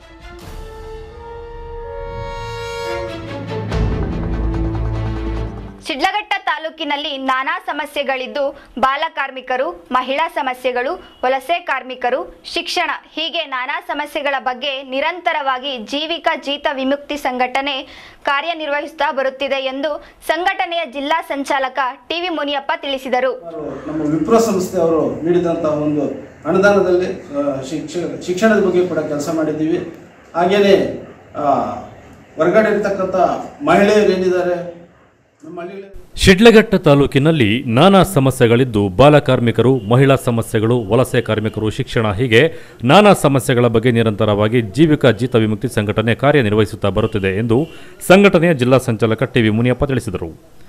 Shidlaghatta ತಾಲೂಕಿನಲ್ಲಿ ನಾನಾ ಸಮಸ್ಯೆಗಳಿದ್ದು ಬಾಲ ಕಾರ್ಮಿಕರು ಮಹಿಳಾ ಸಮಸ್ಯೆಗಳು ವಲಸೆ ಕಾರ್ಮಿಕರು ಶಿಕ್ಷಣ ಹೀಗೆ ನಾನಾ ಸಮಸ್ಯೆಗಳ ಬಗ್ಗೆ ನಿರಂತರವಾಗಿ ಜೀವಿಕ ಜೀತ ವಿಮುಕ್ತಿ ಸಂಘಟನೆ ಕಾರ್ಯನಿರ್ವಹಿಸುತ್ತಾ ಬರುತ್ತಿದೆ ಎಂದು ಸಂಘಟನೆಯ ಜಿಲ್ಲಾ ಸಂಚಾಲಕ ಟಿವಿ ಮುನಿಯಪ್ಪ ತಿಳಿಸಿದರು ನಮ್ಮ ವಿಪ್ರೋ ಸಂಸ್ಥೆ ಅವರು ನೀಡಿದಂತಹ ಒಂದು ಅನುದಾನದಲ್ಲಿ ಆ, ಶಿಕ್ಷ ಶಿಕ್ಷಣದ ಬಗ್ಗೆ ಕೂಡ ಕೆಲಸ ಮಾಡಿದ್ದೀವಿ ಹಾಗೆಯೇ ಆ, ಹೊರಗಡೆ ಇರ್ತಕ್ಕಂಥ ಮಹಿಳೆಯರು ಏನಿದ್ದಾರೆ ನಮ್ಮ ಹಳ್ಳಿಯಲ್ಲಿ ಶಿಡ್ಲಘಟ್ಟ ತಾಲೂಕಿನಲ್ಲಿ ನಾನಾ ಸಮಸ್ಯೆಗಳಿದ್ದು ಬಾಲಕಾರ್ಮಿಕರು ಮಹಿಳಾ ಸಮಸ್ಯೆಗಳು ವಲಸೆ ಕಾರ್ಮಿಕರು ಶಿಕ್ಷಣ ಹೀಗೆ ನಾನಾ ಸಮಸ್ಯೆಗಳ ಬಗ್ಗೆ ನಿರಂತರವಾಗಿ ಜೀವಿಕ ಜೀತ ವಿಮುಕ್ತಿ ಸಂಘಟನೆ ಕಾರ್ಯನಿರ್ವಹಿಸುತ್ತಾ ಬರುತ್ತಿದೆ ಎಂದು ಸಂಘಟನೆಯ ಜಿಲ್ಲಾ ಸಂಚಾಲಕ ಟಿವಿ ಮುನಿಯಪ್ಪ ತಿಳಿಸಿದರು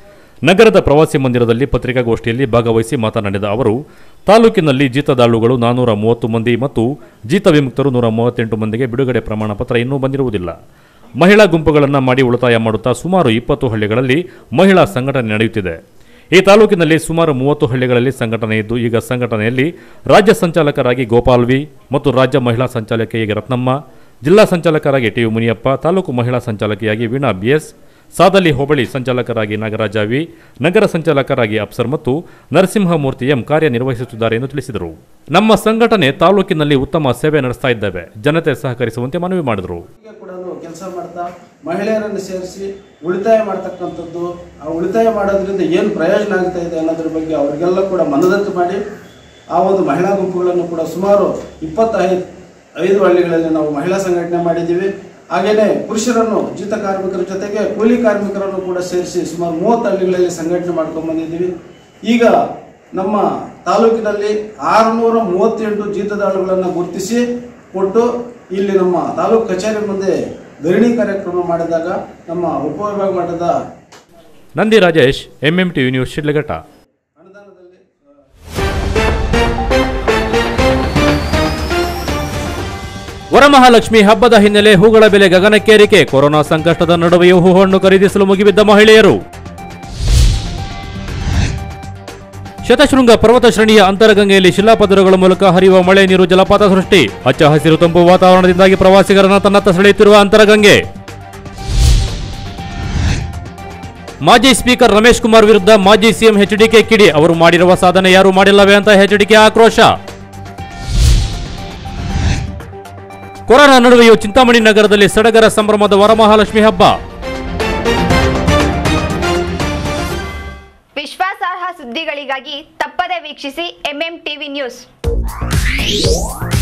ನಗರದ ಪ್ರವಾಸಿ ಮಂದಿರದಲ್ಲಿ ಪತ್ರಿಕಾಗೋಷ್ಠಿಯಲ್ಲಿ ಭಾಗವಹಿಸಿ ಮಾತನಾಡಿದ ಅವರು ತಾಲೂಕಿನಲ್ಲಿ ಜೀತದಾಳುಗಳು ನಾನೂರ ಮೂವತ್ತು ಮಂದಿ ಮತ್ತು ಜೀತ ವಿಮುಕ್ತರು ನೂರ ಮೂವತ್ತೆಂಟು ಮಂದಿಗೆ ಬಿಡುಗಡೆ ಪ್ರಮಾಣ ಪತ್ರ ಇನ್ನೂ ಬಂದಿರುವುದಿಲ್ಲ ಮಹಿಳಾ ಗುಂಪುಗಳನ್ನು ಮಾಡಿ ಉಳಿತಾಯ ಮಾಡುತ್ತಾ ಸುಮಾರು ಇಪ್ಪತ್ತು ಹಳ್ಳಿಗಳಲ್ಲಿ ಮಹಿಳಾ ಸಂಘಟನೆ ನಡೆಯುತ್ತಿದೆ ಈ ತಾಲೂಕಿನಲ್ಲಿ ಸುಮಾರು ಮೂವತ್ತು ಹಳ್ಳಿಗಳಲ್ಲಿ ಸಂಘಟನೆ ಇದ್ದು ಈಗ ಸಂಘಟನೆಯಲ್ಲಿ ರಾಜ್ಯ ಸಂಚಾಲಕರಾಗಿ ಗೋಪಾಲ್ ವಿ ಮತ್ತು ರಾಜ್ಯ ಮಹಿಳಾ ಸಂಚಾಲಕಿಯಾಗಿ ರತ್ನಮ್ಮ ಜಿಲ್ಲಾ ಸಂಚಾಲಕರಾಗಿ ಟಿ ಮುನಿಯಪ್ಪ ತಾಲೂಕು ಮಹಿಳಾ ಸಂಚಾಲಕಿಯಾಗಿ ವೀಣಾ ಬಿಎಸ್ ಸಾದಲಿ ಹೋಬಳಿ ಸಂಚಾಲಕರಾಗಿ ನಾಗರಾಜ ವಿ ನಗರ ಸಂಚಾಲಕರಾಗಿ ಅಪ್ಸರ್ ಮತ್ತು ನರಸಿಂಹಮೂರ್ತಿ ಎಂ ಕಾರ್ಯನಿರ್ವಹಿಸುತ್ತಿದ್ದಾರೆ ಎಂದು ತಿಳಿಸಿದರು ನಮ್ಮ ಸಂಘಟನೆ ತಾಲೂಕಿನಲ್ಲಿ ಉತ್ತಮ ಸೇವೆ ನಡೆಸ್ತಾ ಇದ್ದೇವೆ ಜನತೆ ಸಹಕರಿಸುವಂತೆ ಮನವಿ ಮಾಡಿದರು ಕೂಡ ಕೆಲಸ ಮಾಡ್ತಾ ಮಹಿಳೆಯರನ್ನು ಸೇರಿಸಿ ಉಳಿತಾಯ ಮಾಡ್ತಕ್ಕಂಥದ್ದು ಆ ಉಳಿತಾಯ ಮಾಡೋದ್ರಿಂದ ಏನು ಪ್ರಯೋಜನ ಆಗ್ತಾ ಇದೆ ಅನ್ನೋದ್ರ ಬಗ್ಗೆ ಅವರಿಗೆಲ್ಲ ಕೂಡ ಮನದಟ್ಟು ಮಾಡಿ ಆ ಒಂದು ಮಹಿಳಾ ಗುಂಪುಗಳನ್ನು ಕೂಡ ಸುಮಾರು ಇಪ್ಪತ್ತೈದು ಐದು ಹಳ್ಳಿಗಳಲ್ಲಿ ನಾವು ಮಹಿಳಾ ಸಂಘಟನೆ ಮಾಡಿದ್ದೀವಿ ಹಾಗೆಯೇ ಪುರುಷರನ್ನು ಜೀತ ಕಾರ್ಮಿಕರ ಜೊತೆಗೆ ಕೂಲಿ ಕಾರ್ಮಿಕರನ್ನು ಕೂಡ ಸೇರಿಸಿ ಸುಮಾರು ಮೂವತ್ತು ಹಳ್ಳಿಗಳಲ್ಲಿ ಸಂಘಟನೆ ಮಾಡ್ಕೊಂಡು ಬಂದಿದ್ದೀವಿ ಈಗ ನಮ್ಮ ತಾಲೂಕಿನಲ್ಲಿ ಆರುನೂರ ಮೂವತ್ತೆಂಟು ಜೀತದಾಳುಗಳನ್ನು ಗುರುತಿಸಿ ಕೊಟ್ಟು ಇಲ್ಲಿ ನಮ್ಮ ತಾಲೂಕು ಕಚೇರಿ ಮುಂದೆ ಧರಣಿ ಕಾರ್ಯಕ್ರಮ ಮಾಡಿದಾಗ ನಮ್ಮ ಉಪವಿಭಾಗ ಮಟ್ಟದ Nandi Rajesh MM TV news Sidlaghatta Varamahalakshmi ಹಬ್ಬದ ಹಿನ್ನೆಲೆ ಹೂಗಳ ಬೆಲೆ ಗಗನಕ್ಕೇರಿಕೆ ಕೊರೋನಾ ಸಂಕಷ್ಟದ ನಡುವೆಯೂ ಹೂಹಣ್ಣು ಖರೀದಿಸಲು ಮುಗಿಬಿದ್ದ ಮಹಿಳೆಯರು ಶತಶೃಂಗ ಪರ್ವತ ಶ್ರೇಣಿಯ ಅಂತರಗಂಗೆಯಲ್ಲಿ ಶಿಲಾಪದರಗಳ ಮೂಲಕ ಹರಿಯುವ ಮಳೆ ನೀರು ಜಲಪಾತ ಸೃಷ್ಟಿ ಹಚ್ಚ ಹಸಿರು ತಂಪು ವಾತಾವರಣದಿಂದಾಗಿ ಪ್ರವಾಸಿಗರನ್ನ ತನ್ನತ್ತ ಸೆಳೆಯುತ್ತಿರುವ ಅಂತರಗಂಗೆ ಮಾಜಿ ಸ್ಪೀಕರ್ ರಮೇಶ್ ಕುಮಾರ್ ವಿರುದ್ಧ ಮಾಜಿ ಸಿಎಂ ಎಚ್ಡಿಕೆ ಕಿಡಿ ಅವರು ಮಾಡಿರುವ ಸಾಧನೆ ಯಾರು ಮಾಡಿಲ್ಲವೇ ಅಂತ ಎಚ್ಡಿಕೆ ಆಕ್ರೋಶ ಕೊರೋನಾ ನಡುವೆಯೂ ಚಿಂತಾಮಣಿ ನಗರದಲ್ಲಿ ಸಡಗರ ಸಂಭ್ರಮದ ವರಮಹಾಲಕ್ಷ್ಮಿ ಹಬ್ಬ ವಿಶ್ವಾಸಾರ್ಹ ಸುದ್ದಿಗಳಿಗಾಗಿ ತಪ್ಪದೆ ವೀಕ್ಷಿಸಿ ಎಂಎಂ ಟಿವಿ ನ್ಯೂಸ್